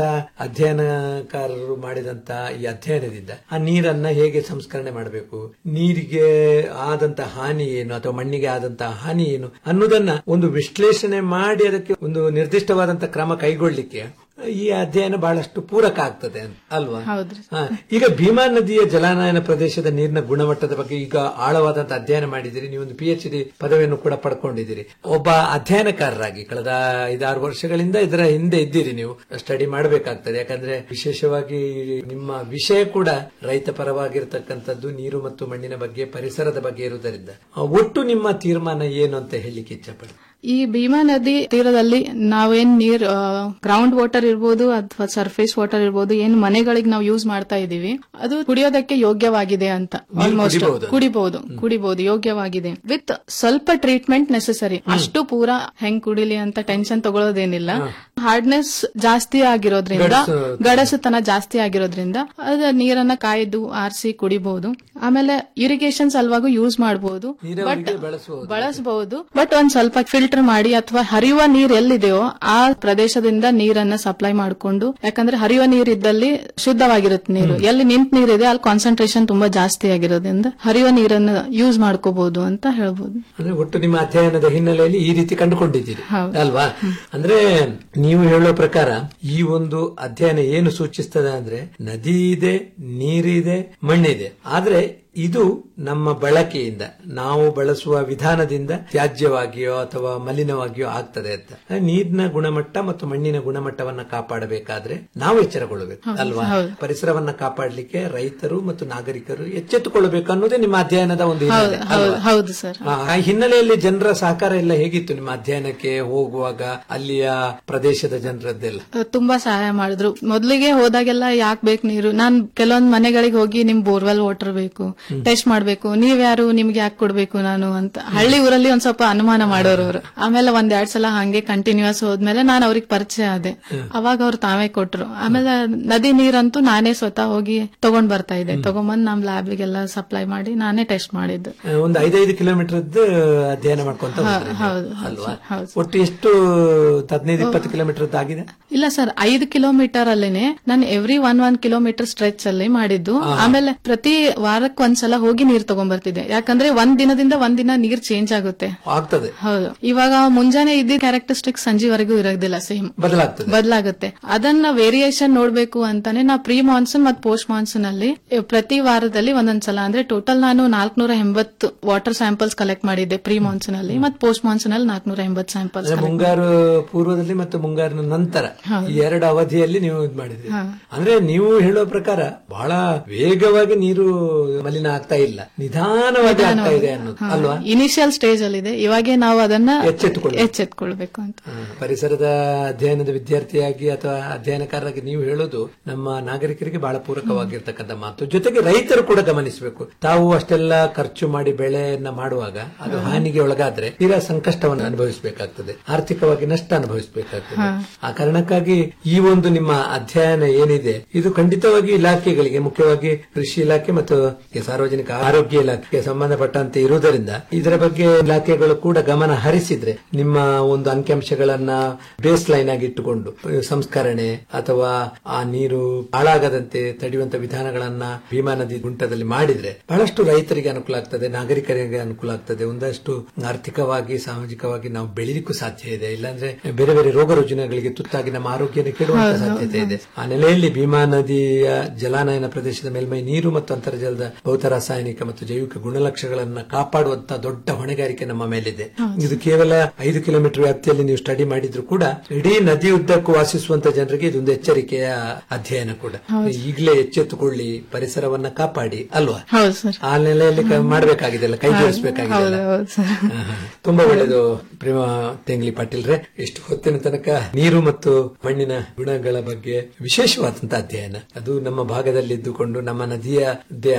ಅಧ್ಯಯನಕಾರರು ಮಾಡಿದಂತ ಈ ಅಧ್ಯಯನದಿಂದ ಆ ನೀರನ್ನ ಹೇಗೆ ಸಂಸ್ಕರಣೆ ಮಾಡಬೇಕು ನೀರಿಗೆ ಆದಂತ ಹಾನಿ ಏನು ಅಥವಾ ಮಣ್ಣಿಗೆ ಆದಂತ ಹಾನಿ ಏನು ಅನ್ನೋದನ್ನ ಒಂದು ವಿಶ್ಲೇಷಣೆ ಮಾಡಿ ಅದಕ್ಕೆ ಒಂದು ನಿರ್ದಿಷ್ಟವಾದಂತ ಕ್ರಮ ಕೈಗೊಳ್ಳಿಕ್ಕೆ ಈ ಅಧ್ಯಯನ ಬಹಳಷ್ಟು ಪೂರಕ ಆಗ್ತದೆ ಅಂತ, ಅಲ್ವಾ ಹೌದ್ರಿ ಹಾ, ಈಗ ಭೀಮಾ ನದಿಯ ಜಲಾನಯನ ಪ್ರದೇಶದ ನೀರಿನ ಗುಣಮಟ್ಟದ ಬಗ್ಗೆ ಈಗ ಆಳವಾದಂತ ಅಧ್ಯಯನ ಮಾಡಿದಿರಿ ನೀವೊಂದು ಪಿ ಎಚ್ ಡಿ ಪದವಿಯನ್ನು ಕೂಡ ಪಡ್ಕೊಂಡಿದ್ದೀರಿ ಒಬ್ಬ ಅಧ್ಯಯನಕಾರರಾಗಿ ಕಳೆದ ಐದಾರು ವರ್ಷಗಳಿಂದ ಇದರ ಹಿಂದೆ ಇದ್ದೀರಿ ನೀವು ಸ್ಟಡಿ ಮಾಡಬೇಕಾಗ್ತದೆ ಯಾಕಂದ್ರೆ ವಿಶೇಷವಾಗಿ ನಿಮ್ಮ ವಿಷಯ ಕೂಡ ರೈತ ಪರವಾಗಿರ್ತಕ್ಕಂಥದ್ದು ನೀರು ಮತ್ತು ಮಣ್ಣಿನ ಬಗ್ಗೆ ಪರಿಸರದ ಬಗ್ಗೆ ಇರುವುದರಿಂದ ಆ, ಒಟ್ಟು ನಿಮ್ಮ ತೀರ್ಮಾನ ಏನು ಅಂತ ಹೇಳಲಿಕ್ಕೆ ಇಚ್ಛಪಡ್ತೀನಿ ಈ ಭೀಮಾ ನದಿ ತೀರದಲ್ಲಿ ನಾವೇನ್ ನೀರ್ ಗ್ರೌಂಡ್ ವಾಟರ್ ಇರ್ಬೋದು ಅಥವಾ ಸರ್ಫೇಸ್ ವಾಟರ್ ಇರ್ಬೋದು ಏನ್ ಮನೆಗಳಿಗೆ ನಾವು ಯೂಸ್ ಮಾಡ್ತಾ ಇದೀವಿ ಅದು ಕುಡಿಯೋದಕ್ಕೆ ಯೋಗ್ಯವಾಗಿದೆ ಅಂತ ಆಲ್ಮೋಸ್ಟ್ ಕುಡಿಬಹುದು. ಕುಡಿಬಹುದು ಕುಡಿಬಹುದು ಯೋಗ್ಯವಾಗಿದೆ ವಿತ್ ಸ್ವಲ್ಪ ಟ್ರೀಟ್ಮೆಂಟ್ ನೆಸೆಸರಿ ಅಷ್ಟು ಪೂರ ಹೆಂಗ್ ಕುಡಿಲಿ ಅಂತ ಟೆನ್ಷನ್ ತಗೊಳ್ಳೋದೇನಿಲ್ಲ ಹಾರ್ಡ್ನೆಸ್ ಜಾಸ್ತಿ ಆಗಿರೋದ್ರಿಂದ ಗಡಸು- ಗಡಸುತನ ಜಾಸ್ತಿ ಆಗಿರೋದ್ರಿಂದ ಅದ ನೀರನ್ನ ಕಾಯ್ದು ಆರಿಸಿ ಕುಡಿಬಹುದು ಆಮೇಲೆ ಇರಿಗೇಷನ್ ಸಲುವಾಗೂ ಯೂಸ್ ಮಾಡಬಹುದು ಬಟ್ ನೀರಾವರಿಗೆ ಬಳಸಬಹುದು ಬಳಸಬಹುದು ಬಟ್ ಒಂದ್ ಸ್ವಲ್ಪ ಫಿಲ್ಟರ್ ಮಾಡಿ ಅಥವಾ ಹರಿಯುವ ನೀರ್ ಎಲ್ಲಿದೆಯೋ ಆ ಪ್ರದೇಶದಿಂದ ನೀರನ್ನ ಸಪ್ಲೈ ಮಾಡಿಕೊಂಡು ಯಾಕಂದ್ರೆ ಹರಿಯುವ ನೀರ್ ಇದ್ದಲ್ಲಿ ಶುದ್ಧವಾಗಿರುತ್ತೆ ನೀರು ಎಲ್ಲಿ ನಿಂತ ನೀರಿದೆ ಅಲ್ಲಿ ಕಾನ್ಸಂಟ್ರೇಷನ್ ತುಂಬಾ ಜಾಸ್ತಿ ಆಗಿರೋದ್ರಿಂದ ಹರಿಯುವ ನೀರನ್ನ ಯೂಸ್ ಮಾಡ್ಕೋಬಹುದು ಅಂತ ಹೇಳ್ಬೋದು ಅಂದ್ರೆ ಒಟ್ಟು ನಿಮ್ಮ ಅಧ್ಯಯನದ ಹಿನ್ನೆಲೆಯಲ್ಲಿ ಈ ರೀತಿ ಕಂಡುಕೊಂಡಿದ್ದೀರಿ ಹೌದು. ಅಲ್ವಾ ಅಂದ್ರೆ ನೀವು ಹೇಳೋ ಪ್ರಕಾರ ಈ ಒಂದು ಅಧ್ಯಯನ ಏನು ಸೂಚಿಸ್ತದೆ ಅಂದ್ರೆ ನದಿ ಇದೆ ನೀರಿದೆ ಮಣ್ಣಿದೆ ಆದ್ರೆ ಇದು ನಮ್ಮ ಬಳಕೆಯಿಂದ ನಾವು ಬಳಸುವ ವಿಧಾನದಿಂದ ತ್ಯಾಜ್ಯವಾಗಿಯೋ ಅಥವಾ ಮಲಿನವಾಗಿಯೋ ಆಗ್ತದೆ ಅಂತ ನೀರಿನ ಗುಣಮಟ್ಟ ಮತ್ತು ಮಣ್ಣಿನ ಗುಣಮಟ್ಟವನ್ನ ಕಾಪಾಡಬೇಕಾದ್ರೆ ನಾವು ಎಚ್ಚರಗೊಳ್ಳಬೇಕು ಹೌದು, ಅಲ್ವಾ ಹೌದು. ಪರಿಸರವನ್ನ ಕಾಪಾಡಲಿಕ್ಕೆ ರೈತರು ಮತ್ತು ನಾಗರಿಕರು ಎಚ್ಚೆತ್ತುಕೊಳ್ಳಬೇಕು ಅನ್ನೋದೇ ನಿಮ್ಮ ಅಧ್ಯಯನದ ಒಂದು ಹಿನ್ನೆಲೆ, ಹೌದು ಹೌದು ಅಲ್ವಾ? ಹೌದು ಸರ್ ಆ ಆ ಹಿನ್ನೆಲೆಯಲ್ಲಿ ಜನರ ಸಹಕಾರ ಎಲ್ಲ ಹೇಗಿತ್ತು ನಿಮ್ಮ ಅಧ್ಯಯನಕ್ಕೆ ಹೋಗುವಾಗ ಅಲ್ಲಿಯ ಪ್ರದೇಶದ ಜನರದ್ದೆಲ್ಲ ತುಂಬಾ ಸಹಾಯ ಮಾಡಿದ್ರು ಮೊದಲಿಗೆ ಹೋದಾಗೆಲ್ಲ ಯಾಕೆ ಬೇಕು ನೀರು ನಾನ್ ಕೆಲವೊಂದ್ ಮನೆಗಳಿಗೆ ಹೋಗಿ ನಿಮ್ ಬೋರ್ವೆಲ್ ವಾಟರ್ ಬೇಕು ಟೆಸ್ಟ್ ಮಾಡ್ಬೇಕು ನೀವ್ಯಾರು ನಿಮ್ಗೆ ಯಾಕೆ ಕೊಡ್ಬೇಕು ನಾನು ಅಂತ ಹಳ್ಳಿ ಊರಲ್ಲಿ ಒಂದ್ ಸ್ವಲ್ಪ ಅನುಮಾನ ಮಾಡೋರು ಅವ್ರು ಆಮೇಲೆ ಒಂದ್ ಎರಡ್ ಸಲ ಹಂಗೆ ಕಂಟಿನ್ಯೂಸ್ ಹೋದ್ಮೇಲೆ ನಾನು ಅವ್ರಿಗೆ ಪರಿಚಯ ಆದೆ ಅವಾಗ ಅವ್ರು ತಾವೇ ಕೊಟ್ರು ಆಮೇಲೆ ನದಿ ನೀರಂತೂ ನಾನೇ ಸ್ವತಃ ಹೋಗಿ ತಗೊಂಡ್ ಬರ್ತಾ ಇದ್ದೆ ತಗೊಂಬಂದ್ ನಮ್ ಲ್ಯಾಬ್ಗೆಲ್ಲ ಸಪ್ಲೈ ಮಾಡಿ ನಾನೇ ಟೆಸ್ಟ್ ಮಾಡಿದ್ದು ಆ, ಒಂದು ಐದೈದು ಕಿಲೋಮೀಟರ್ ಅಧ್ಯಯನ ಮಾಡ್ಕೊಂತ ಹಾ, ಹೋದ್ರಿ ನೀವು, ಹೌದು, ಅಲ್ವಾ ಹೌದು. ಒಟ್ಟು ಎಷ್ಟು ಹದಿನೈದು ಇಪ್ಪತ್ತು ಕಿಲೋಮೀಟರ್ ಆಗಿದೆ ಇಲ್ಲ ಸರ್ ಐದು ಕಿಲೋಮೀಟರ್ ಅಲ್ಲೇನೆ ನಾನು every one one kilometre stretch ಅಲ್ಲಿ ಮಾಡಿದ್ದು ಆಮೇಲೆ ಪ್ರತಿ ವಾರಕ್ಕೆ ಒಂದ್ಸಲ ಹೋಗಿ ನೀರ್ ತಗೊಂಡ್ಬರ್ತಿದ್ದೆ ಯಾಕಂದ್ರೆ ಒಂದ್ ದಿನದಿಂದ ಒಂದ್ ದಿನ ನೀರ್ ಚೇಂಜ್ ಆಗುತ್ತೆ ಆಗ್ತದೆ ಹೌದು ಇವಾಗ ಮುಂಜಾನೆ ಇದ್ದ ಕ್ಯಾರೆಕ್ಟರಿಸ್ಟಿಕ್ ಸಂಜೆವರೆಗೂ ಇರೋದಿಲ್ಲ ಸೇಮ್ ಬದಲಾಗ್ತದೆ ಬದಲಾಗುತ್ತೆ ಅದನ್ನ ವೇರಿಯೇಷನ್ ನೋಡ್ಬೇಕು ಅಂತಾನೆ ನಾ ಪ್ರೀ ಮಾನ್ಸೂನ್ ಮತ್ತು ಪೋಸ್ಟ್ ಮಾನ್ಸೂನ್ ಅಲ್ಲಿ ಎ, ಪ್ರತಿ ವಾರದಲ್ಲಿ ಒಂದೊಂದ್ಸಲ ಅಂದ್ರೆ ಟೋಟಲ್ ನಾನು ನಾಲ್ಕನೂರ ಎಂಬತ್ತು ವಾಟರ್ ಸ್ಯಾಂಪಲ್ಸ್ ಕಲೆಕ್ಟ್ ಮಾಡಿದ್ದೆ ಪ್ರೀ ಮಾನ್ಸೂನ್ ಅಲ್ಲಿ ಮತ್ತು ಪೋಸ್ಟ್ ಮಾನ್ಸೂನ್ ಅಲ್ಲಿ ನಾಲ್ಕನೂರ ಎಂಬತ್ತು ಸ್ಯಾಂಪಲ್ಸ್ ಅಂದ್ರೆ ಮುಂಗಾರು ಪೂರ್ವದಲ್ಲಿ ಮತ್ತು ಮುಂಗಾರಿನ ನಂತರ ಈ ಎರಡು ಅವಧಿಯಲ್ಲಿ ನೀವು ಇದು ಮಾಡಿದ್ರಿ ಹಾ. ಅಂದ್ರೆ ನೀವು ಹೇಳೋ ಪ್ರಕಾರ ಬಹಳ ವೇಗವಾಗಿ ನೀರು ಮಲಿನ ಆಗ್ತಾ ಇಲ್ಲ ನಿಧಾನವಾಗಿ ಆಗ್ತಾ ಇದೆ ಅನ್ನೋದು ಅಲ್ವಾ ಇನಿಷಿಯಲ್ ಸ್ಟೇಜ್ ಅಲ್ಲಿ ಇದೆ ಇವಾಗೆ ನಾವು ಅದನ್ನ ಎಚ್ಚೆತ್ತುಕೊಳ್ಳಿ. ಎಚ್ಚೆತ್ಕೊಳ್ಬೇಕು ಅಂತ ಪರಿಸರದ ಅಧ್ಯಯನದ ವಿದ್ಯಾರ್ಥಿಯಾಗಿ ಅಥವಾ ಅಧ್ಯಯನಕಾರರಾಗಿ ನೀವು ಹೇಳೋದು ನಮ್ಮ ನಾಗರಿಕರಿಗೆ ಬಹಳ ಪೂರಕವಾಗಿರ್ತಕ್ಕಂಥ ಮಾತು ಜೊತೆಗೆ ರೈತರು ಕೂಡ ಗಮನಿಸಬೇಕು ತಾವು ಅಷ್ಟೆಲ್ಲ ಖರ್ಚು ಮಾಡಿ ಬೆಳೆಯನ್ನ ಮಾಡುವಾಗ ಅದು ಹಾನಿಗೆ ಒಳಗಾದ್ರೆ ತೀರಾ ಸಂಕಷ್ಟವನ್ನು ಅನುಭವಿಸಬೇಕಾಗ್ತದೆ ಆರ್ಥಿಕವಾಗಿ ನಷ್ಟ ಅನುಭವಿಸಬೇಕಾಗ್ತದೆ ಹಾ. ಆ ಕಾರಣಕ್ಕಾಗಿ ಈ ಒಂದು ನಿಮ್ಮ ಅಧ್ಯಯನ ಏನಿದೆ ಇದು ಖಂಡಿತವಾಗಿ ಇಲಾಖೆಗಳಿಗೆ ಮುಖ್ಯವಾಗಿ ಕೃಷಿ ಇಲಾಖೆ ಮತ್ತು ಸಾರ್ವಜನಿಕ ಆರೋಗ್ಯ ಇಲಾಖೆಗೆ ಸಂಬಂಧಪಟ್ಟಂತೆ ಇರುವುದರಿಂದ ಇದರ ಬಗ್ಗೆ ಇಲಾಖೆಗಳು ಕೂಡ ಗಮನ ಹರಿಸಿದ್ರೆ ನಿಮ್ಮ ಒಂದು ಅಂಕಿಅಂಶಗಳನ್ನ ಬೇಸ್ ಲೈನ್ ಆಗಿ ಇಟ್ಟುಕೊಂಡು ಸಂಸ್ಕರಣೆ ಅಥವಾ ಆ ನೀರು ಹಾಳಾಗದಂತೆ ತಡೆಯುವಂತ ವಿಧಾನಗಳನ್ನ ಭೀಮಾ ನದಿ ಗುಂಟದಲ್ಲಿ ಮಾಡಿದ್ರೆ ಬಹಳಷ್ಟು ರೈತರಿಗೆ ಅನುಕೂಲ ಆಗ್ತದೆ ನಾಗರಿಕರಿಗೆ ಅನುಕೂಲ ಆಗ್ತದೆ ಒಂದಷ್ಟು ಆರ್ಥಿಕವಾಗಿ ಸಾಮಾಜಿಕವಾಗಿ ನಾವು ಬೆಳಿಲಿಕ್ಕೂ ಸಾಧ್ಯ ಇದೆ ಇಲ್ಲಾಂದ್ರೆ ಬೇರೆ ಬೇರೆ ರೋಗ ರುಜಿನಗಳಿಗೆ ತುತ್ತಾಗಿ ನಮ್ಮ ಆರೋಗ್ಯನ ಕೆಡುವಂತ ಹೌದು, ಸಾಧ್ಯತೆ ಹೌದು. ಇದೆ ಆ ನೆಲೆಯಲ್ಲಿ ಭೀಮಾ ನದಿಯ ಜಲಾನಯನ ಪ್ರದೇಶದ ಮೇಲ್ಮೈ ನೀರು ಮತ್ತು ಅಂತರ್ಜಲದ ಭೌತ ರಾಸಾಯನಿಕ ಮತ್ತು ಜೈವಿಕ ಗುಣಲಕ್ಷಣಗಳನ್ನ ಕಾಪಾಡುವಂತ ದೊಡ್ಡ ಹೊಣೆಗಾರಿಕೆ ನಮ್ಮ ಮೇಲಿದೆ ಇದು ಕೇವಲ ಐದು ಕಿಲೋಮೀಟರ್ ವ್ಯಾಪ್ತಿಯಲ್ಲಿ ನೀವು ಸ್ಟಡಿ ಮಾಡಿದ್ರು ಕೂಡ ಇಡೀ ನದಿ ಉದ್ದಕ್ಕೂ ವಾಸಿಸುವಂತ ಜನರಿಗೆ ಇದೊಂದು ಎಚ್ಚರಿಕೆಯ ಅಧ್ಯಯನ ಕೂಡ ಈಗಲೇ ಎಚ್ಚೆತ್ತುಕೊಳ್ಳಿ ಪರಿಸರವನ್ನ ಕಾಪಾಡಿ ಅಲ್ವಾ ಹೌದು ಸರ್ ಆ ನೆಲೆಯಲ್ಲಿ ಕ- ಮಾಡಬೇಕಾಗಿದೆಲ್ಲ ಕೈ ಹೌದು ಜೋಡಿಸಬೇಕಾಗಿದೆ ಹೌದು ಸರ್ ತುಂಬಾ ಒಳ್ಳೆಯದು ಪ್ರೇಮ ತೆಂಗ್ಲಿ ಪಾಟೀಲ್ರೆ ಇಷ್ಟು ಹೊತ್ತಿನ ತನಕ ನೀರು ಮತ್ತು ಮಣ್ಣಿನ ಗುಣಗಳ ಬಗ್ಗೆ ವಿಶೇಷವಾದಂತಹ ಅಧ್ಯಯನ ಅದು ನಮ್ಮ ಭಾಗದಲ್ಲಿ ಇದ್ದುಕೊಂಡು ನಮ್ಮ ನದಿಯದೇ ಆಗಿ ನಮ್ಮ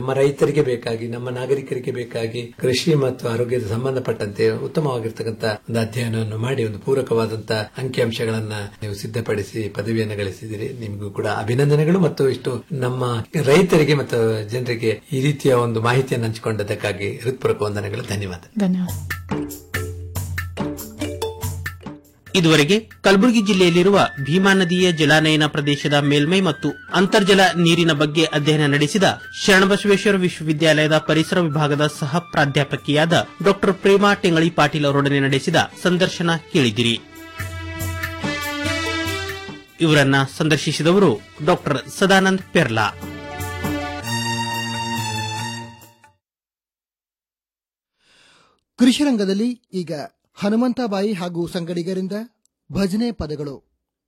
ನಮ್ಮ ರೈತರಿಗೆ ಬೇಕಾಗಿ ನಮ್ಮ ನಾಗರಿಕರಿಗೆ ಬೇಕಾಗಿ ಕೃಷಿ ಮತ್ತು ಆರೋಗ್ಯದ ಸಂಬಂಧಪಟ್ಟಂತೆ ಉತ್ತಮವಾಗಿರ್ತಕ್ಕಂಥ ಒಂದು ಅಧ್ಯಯನವನ್ನು ಮಾಡಿ ಒಂದು ಪೂರಕವಾದಂತಹ ಅಂಕಿಅಂಶಗಳನ್ನ ನೀವು ಸಿದ್ಧಪಡಿಸಿ ಪದವಿಯನ್ನು ಗಳಿಸಿದಿರಿ ನಿಮಗೂ ಕೂಡ ಅಭಿನಂದನೆಗಳು ಮತ್ತು ಇಷ್ಟು ನಮ್ಮ ರೈತರಿಗೆ ಮತ್ತು ಜನರಿಗೆ ಈ ರೀತಿಯ ಒಂದು ಮಾಹಿತಿಯನ್ನು ಹಂಚಿಕೊಂಡದಕ್ಕಾಗಿ ಹೃತ್ಪೂರ್ವಕ ವಂದನೆಗಳು ಧನ್ಯವಾದ ಧನ್ಯವಾದ ಇದುವರೆಗೆ ಕಲಬುರಗಿ ಜಿಲ್ಲೆಯಲ್ಲಿರುವ ಭೀಮಾ ನದಿಯ ಜಲಾನಯನ ಪ್ರದೇಶದ ಮೇಲ್ಮೈ ಮತ್ತು ಅಂತರ್ಜಲ ನೀರಿನ ಬಗ್ಗೆ ಅಧ್ಯಯನ ನಡೆಸಿದ ಶರಣಬಸವೇಶ್ವರ ವಿಶ್ವವಿದ್ಯಾಲಯದ ಪರಿಸರ ವಿಭಾಗದ ಸಹ ಪ್ರಾಧ್ಯಾಪಕಿಯಾದ ಡಾ ಪ್ರೇಮಾ ಟೆಂಗಳಿ ಪಾಟೀಲ್ ಅವರೊಡನೆ ನಡೆಸಿದ ಸಂದರ್ಶನ ಕೇಳಿದಿರಿ ಇವರನ್ನ ಸಂದರ್ಶಿಸಿದವರು ಡಾ ಸದಾನಂದ್ ಪೆರ್ಲಾ ಕೃಷಿ ರಂಗದಲ್ಲಿ ಈಗ ಹನುಮಂತಬಾಯಿ ಹಾಗೂ ಸಂಗಡಿಗರಿಂದ ಭಜನೆ ಪದಗಳು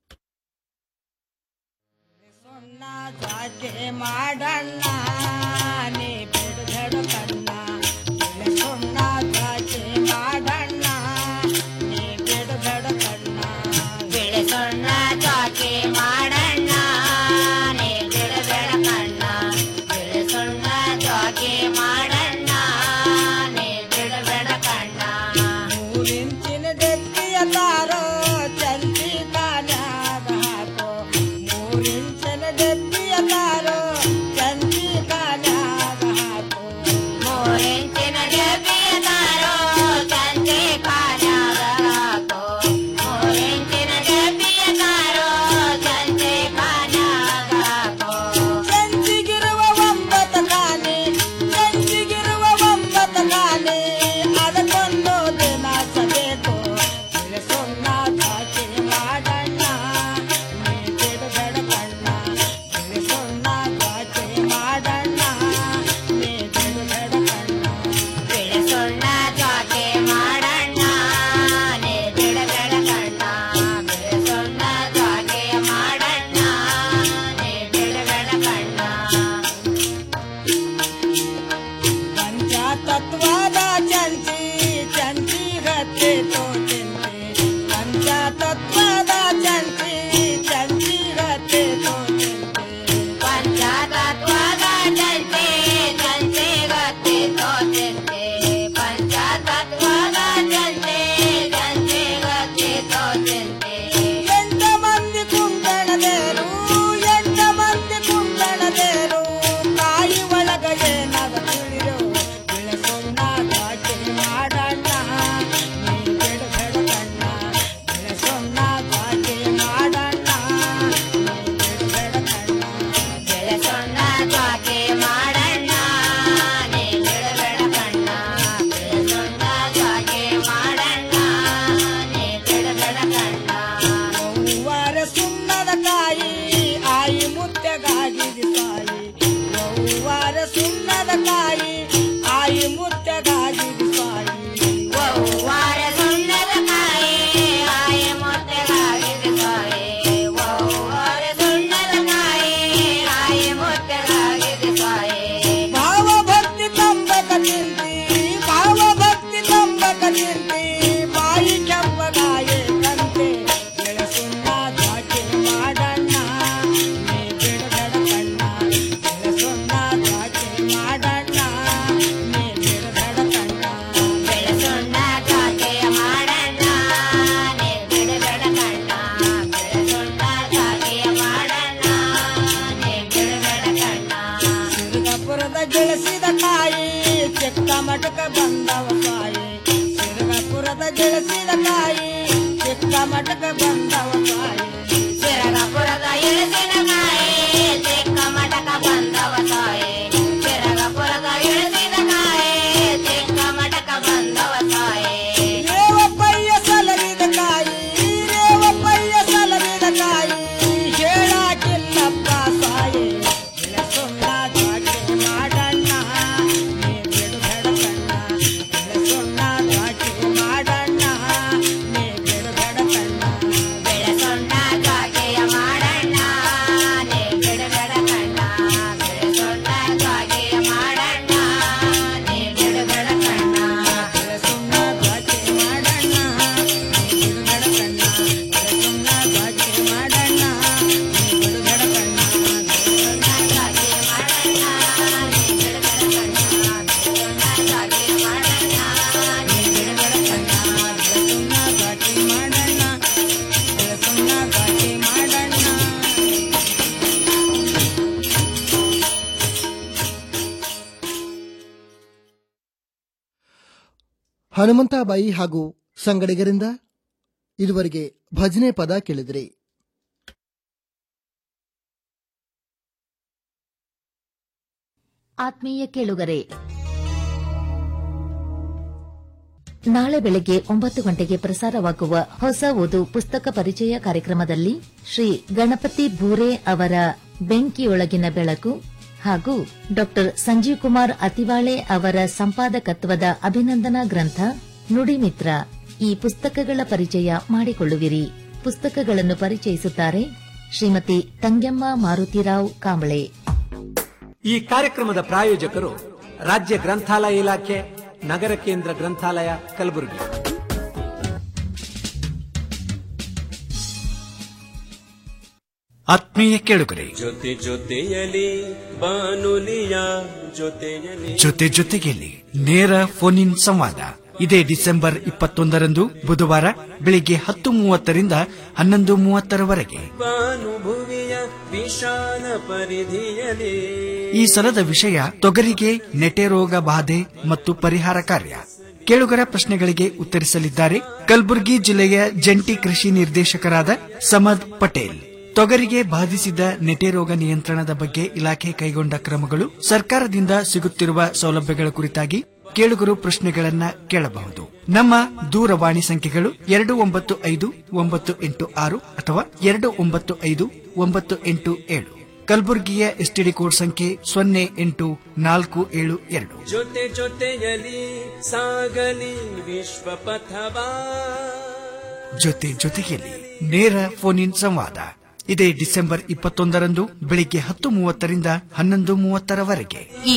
ಮಾಡಣ್ಣ ನೀ ಬಿಡುಗಡು ಕಣ್ಣ ಸುಣ್ಣ ದ್ರಾಕ್ಷಿ ಮಾಡಣ್ಣ ನೀ ಬಿಡುಗಡು ಕಣ್ಣ ಬಿಳಿ ಸುಣ್ಣ ಚಾಕಿ ಮಾಡಣ್ಣ ನೀ ಬಿಡಬೇಡ ಕಣ್ಣ ಬಿಳಿ ಸುಣ್ಣ ಚಾಕಿ ಮಾಡಣ್ಣ ನೀ ಬಿಡಬೇಡ ಕಣ್ಣ ಮೂರಿಂಚಿನ ದೆತ್ತಿಯ ತಾರೋ ಚಂದಿ ಕಾನ್ಯಾಗ ಹಾಕೋ ಮೂರಿಂಚಿನ ದೆತ್ತಿಯ ತಾರೋ ಚಂದಿ ಕಾನ್ಯಾಗ ಹಾಕೋ ಮೂರಿಂಚಿನ ಡಬ್ಬಿಯ ತಾರೋ ಚಂದಿ ಕಾನ್ಯಾಗ ಹಾಕೋ ಮೂರಿಂಚಿನ ಡಬ್ಬಿಯ ತಾರೋ ಚಂದಿ ಕಾನ್ಯಾಗ ಹಾಕೋ ಚಂಚಿಗಿರುವ ಒಂಬತ್ತು ಕಾಲಿ ಚಂಚಿಗಿರುವ ಒಂಬತ್ತು ಕಾಲಿ ಅದಕ್ಕೊಂದು ದಿನ ಸಬೇಕು ಬಿಳಿ ಸುಣ್ಣ ದ್ರಾಕ್ಷಿ ಮಾಡಣ್ಣ ನೀ ಬಿಡುಗಡ ಕಣ್ಣ ಬಿಳಿ ಸುಣ್ಣ ದ್ರಾಕ್ಷಿ ಮಾಡಣ್ಣ ನೀ ಬಿಡುಗಡ ಕಣ್ಣ ಬಿಳಿ ಸುಣ್ಣ ಚಾಕಿ ಮಾಡಣ್ಣ ನೀ ಬಿಡಬೇಡ ಕಣ್ಣ ಬಿಳಿ ಸುಣ್ಣ ಚಾಕಿ ಮಾಡಣ್ಣ ನೀ ಬಿಡಬೇಡ ಕಣ್ಣ ಪಂಚತತ್ವದ ಚಂಚಿ ಚಂಚಿ ಗತ್ತೆ ತೋ ಚಿಂತೆ ಪಂಚತತ್ವದ ಚಂಚಿ ಚಂಚಿ ಗತ್ತೆ ತೋ ಚಿಂತೆ ಪಂಚತತ್ವದ ಚಂಚೆ ಚಂಚೆ ಗತ್ತೆ ತೋಚಿಂತೆ ಪಂಚತತ್ವದ ಚಂಚೆ ಚಂಚೆ ಗತ್ತೆ ತೋಚಿಂತೆ ಎಂಟ ಮಂದಿ ಕುಂಕಣದೇರು ಎಂಟ ಮಂದಿ ಕುಂಕಣದೇರು ಕಾಯಿ ಒಳಗ ಏನಾಗ ತಿಳಿಯೋ ಬಿಳಸುಣ್ಣ ದ್ರಾಕ್ಷಿ ಮಾಡಣ್ಣ ನೀ ಬಿಡುಗಡ ಕಣ್ಣ ಬಿಳಸುಣ್ಣ ದ್ರಾಕ್ಷಿ ಮಾಡಣ್ಣ ನೀ ಬಿಡುಗಡ ಕಣ್ಣ ಬಿಳಿ ಸುಣ್ಣ ಚಾಕಿ ಮಾಡಣ್ಣ ನೀ ಬಿಡಬೇಡ ಕಣ್ಣ ಬಿಳಿ ಸುಣ್ಣ ಚಾಕಿ ಮಾಡಣ್ಣ ನೀ ಬಿಡಬೇಡ ಕಣ್ಣ ಯೌವರ ಸುಣ್ಣದ ಕಾಯಿ ಆಯಿ ಮುತ್ತೆಗಾಗಿದಿ ಸಾಯಿ ಯೌವರ ಸುಣ್ಣದ ಕಾಯಿ ಆಯಿ ಮುತ್ತೆಗಾಗಿದಿ ಸಾಯಿ ವಾರ ಸುಣ್ಣದ ಕಾಯಿ ಆಯ ಮೊಟ್ಟೆಗಾಗಿದೆ ಸಾಯಿ ವಾರ ಸುಣ್ಣದ ಕಾಯಿ ಆಯ ಮೊಟ್ಟೆಗಾಗಿದೆ ಸಾಯಿ ಭಾವ ಭಕ್ತಿ ತಂಬಕ ತಿಂತಿ ಭಾವ ಭಕ್ತಿ ತಂಬಕ ತಿಂತಿ ಬಾಯಿ ಕೆಂಪಗಾಯೆ ಕಂತೆ ಬೆಳಸುಣ್ಣ ದ್ರಾಕ್ಷಿ ಮಾಡಣ್ಣ ನೀ ಬಿಡುಗಡ ಕಣ್ಣ ಬೆಳಸುಣ್ಣ ದ್ರಾಕ್ಷಿ ಮಾಡಣ್ಣ ನೀ ಬಿಡುಗಡ ಕಣ್ಣ ಬೆಳೆ ಸುಣ್ಣ ಚಾಕೆಯ ಮಾಡಣ್ಣ ನೀ ಬಿಡಬೇಡ ಕಣ್ಣ ಬೆಳೆ ಸುಣ್ಣ ಚಾಕೆಯ ಮಾಡಣ್ಣ ನೀ ಬಿಡಬೇಡ ಕಣ್ಣ ಸಿರುಗಪುರದ ಗೆಳಸಿದ ಕಾಯಿ ಚಿಕ್ಕ ಮಟಕ ಬಂದವ ಕಾಯಿ ಸಿರುಗಪುರದ ಗೆಳಸಿದ ಕಾಯಿ ಚಿಕ್ಕ ಮಟಕ ಬಂದವ ಕಾಯಿ ಸಿರಗಪುರದ ಇಳಿಸಿನ ಕಾಯಿ ಚಿಕ್ಕ ಮಟಕ ಬಂದವ ಸಾಯಿ ಸಿರಗಪುರದ ಇಳಿಸಿದ ಕಾಯಿ ಚಿಕ್ಕ ಮಟಕ ಬಂದವ ಸಾಯಿ ರೇವಪ್ಪಯ್ಯ ಸಲವಿದ ಕಾಯಿ ರೇವಪ್ಪಯ್ಯ ಸಲವಿದ ಕಾಯಿ ಹೇಳಾಕಿಲ್ಲಪ್ಪ ಸಾಯಿ ಸುಣ್ಣ ದ್ರಾಕ್ಷಿ ಮಾಡಣ್ಣ ನೀ ಬಿಡುಗಡ ಕಣ್ಣ ಹನುಮಂತಾಬಾಯಿ ಹಾಗೂ ಸಂಗಡಿಗರಿಂದ ಇದುವರೆಗೆ ಭಜನೆ ಪದ ಕೇಳಿದ್ರಿ ಆತ್ಮೀಯ ಕೇಳುಗರೆ ನಾಳೆ ಬೆಳಗ್ಗೆ ಒಂಬತ್ತು ಗಂಟೆಗೆ ಪ್ರಸಾರವಾಗುವ ಹೊಸ ಓದು ಪುಸ್ತಕ ಪರಿಚಯ ಕಾರ್ಯಕ್ರಮದಲ್ಲಿ ಶ್ರೀ ಗಣಪತಿ ಭೂರೆ ಅವರ ಬೆಂಕಿಯೊಳಗಿನ ಬೆಳಕು ಹಾಗೂ ಡಾಕ್ಟರ್ ಸಂಜೀವ್ ಕುಮಾರ್ ಅತಿವಾಳೆ ಅವರ ಸಂಪಾದಕತ್ವದ ಅಭಿನಂದನಾ ಗ್ರಂಥ ನುಡಿಮಿತ್ರ ಈ ಪುಸ್ತಕಗಳ ಪರಿಚಯ ಮಾಡಿಕೊಳ್ಳುವಿರಿ ಪುಸ್ತಕಗಳನ್ನು ಪರಿಚಯಿಸುತ್ತಾರೆ ಶ್ರೀಮತಿ ತಂಗ್ಯಮ್ಮ ಮಾರುತಿರಾವ್ ಕಾಂಬಳೆ ಈ ಕಾರ್ಯಕ್ರಮದ ಪ್ರಾಯೋಜಕರು ರಾಜ್ಯ ಗ್ರಂಥಾಲಯ ಇಲಾಖೆ ನಗರ ಕೇಂದ್ರ ಗ್ರಂಥಾಲಯ ಕಲಬುರಗಿ ಆತ್ಮೀಯ ಕೇಳುಗರೆ ಜೊತೆ ಜೊತೆಯಲಿ ಬಾನುಲಿಯ ಜೊತೆಯಲಿ ಜೊತೆ ಜೊತೆಯಲ್ಲಿ ನೇರ ಫೋನ್ ಇನ್ ಸಂವಾದ ಇದೇ ಡಿಸೆಂಬರ್ ಇಪ್ಪತ್ತೊಂದರಂದು ಬುಧವಾರ ಬೆಳಿಗ್ಗೆ ಹತ್ತು ಮೂವತ್ತರಿಂದ ಹನ್ನೊಂದು ಮೂವತ್ತರವರೆಗೆ ಭಾನುಭುವಿಯ ವಿಶಾಲ ಪರಿಧಿಯಲಿ ಈ ಸಲದ ವಿಷಯ ತೊಗರಿಗೆ ನೆಟೆ ರೋಗ ಬಾಧೆ ಮತ್ತು ಪರಿಹಾರ ಕಾರ್ಯ ಕೇಳುಗರ ಪ್ರಶ್ನೆಗಳಿಗೆ ಉತ್ತರಿಸಲಿದ್ದಾರೆ ಕಲಬುರಗಿ ಜಿಲ್ಲೆಯ ಜಂಟಿ ಕೃಷಿ ನಿರ್ದೇಶಕರಾದ ಸಮದ್ ಪಟೇಲ್ ತೊಗರಿಗೆ ಬಾಧಿಸಿದ ನೆಟೆ ರೋಗ ನಿಯಂತ್ರಣದ ಬಗ್ಗೆ ಇಲಾಖೆ ಕೈಗೊಂಡ ಕ್ರಮಗಳು ಸರ್ಕಾರದಿಂದ ಸಿಗುತ್ತಿರುವ ಸೌಲಭ್ಯಗಳ ಕುರಿತಾಗಿ ಕೇಳುಗರು ಪ್ರಶ್ನೆಗಳನ್ನ ಕೇಳಬಹುದು ನಮ್ಮ ದೂರವಾಣಿ ಸಂಖ್ಯೆಗಳು ಎರಡು ಒಂಬತ್ತು ಐದು ಒಂಬತ್ತು ಎಂಟು ಆರು ಅಥವಾ ಎರಡು ಒಂಬತ್ತು ಐದು ಒಂಬತ್ತು ಎಂಟು ಏಳು ಕಲಬುರಗಿಯ ಎಸ್ಟಿಡಿ ಕೋಡ್ ಸಂಖ್ಯೆ ಸೊನ್ನೆ ಎಂಟು ನಾಲ್ಕು ಏಳು ಎರಡು ಜೊತೆ ಜೊತೆಯಲಿ ಸಾಗಲಿ ವಿಶ್ವ ಪಥವಾ ಜೊತೆ ಜೊತೆಯಲ್ಲಿ ನೇರ ಫೋನ್ ಇನ್ ಸಂವಾದ ಇದೇ ಡಿಸೆಂಬರ್ ಇಪ್ಪತ್ತೊಂದರಂದು ಬೆಳಿಗ್ಗೆ ಹತ್ತು ಮೂವತ್ತರಿಂದ ಹನ್ನೊಂದು ಮೂವತ್ತರವರೆಗೆ ಈ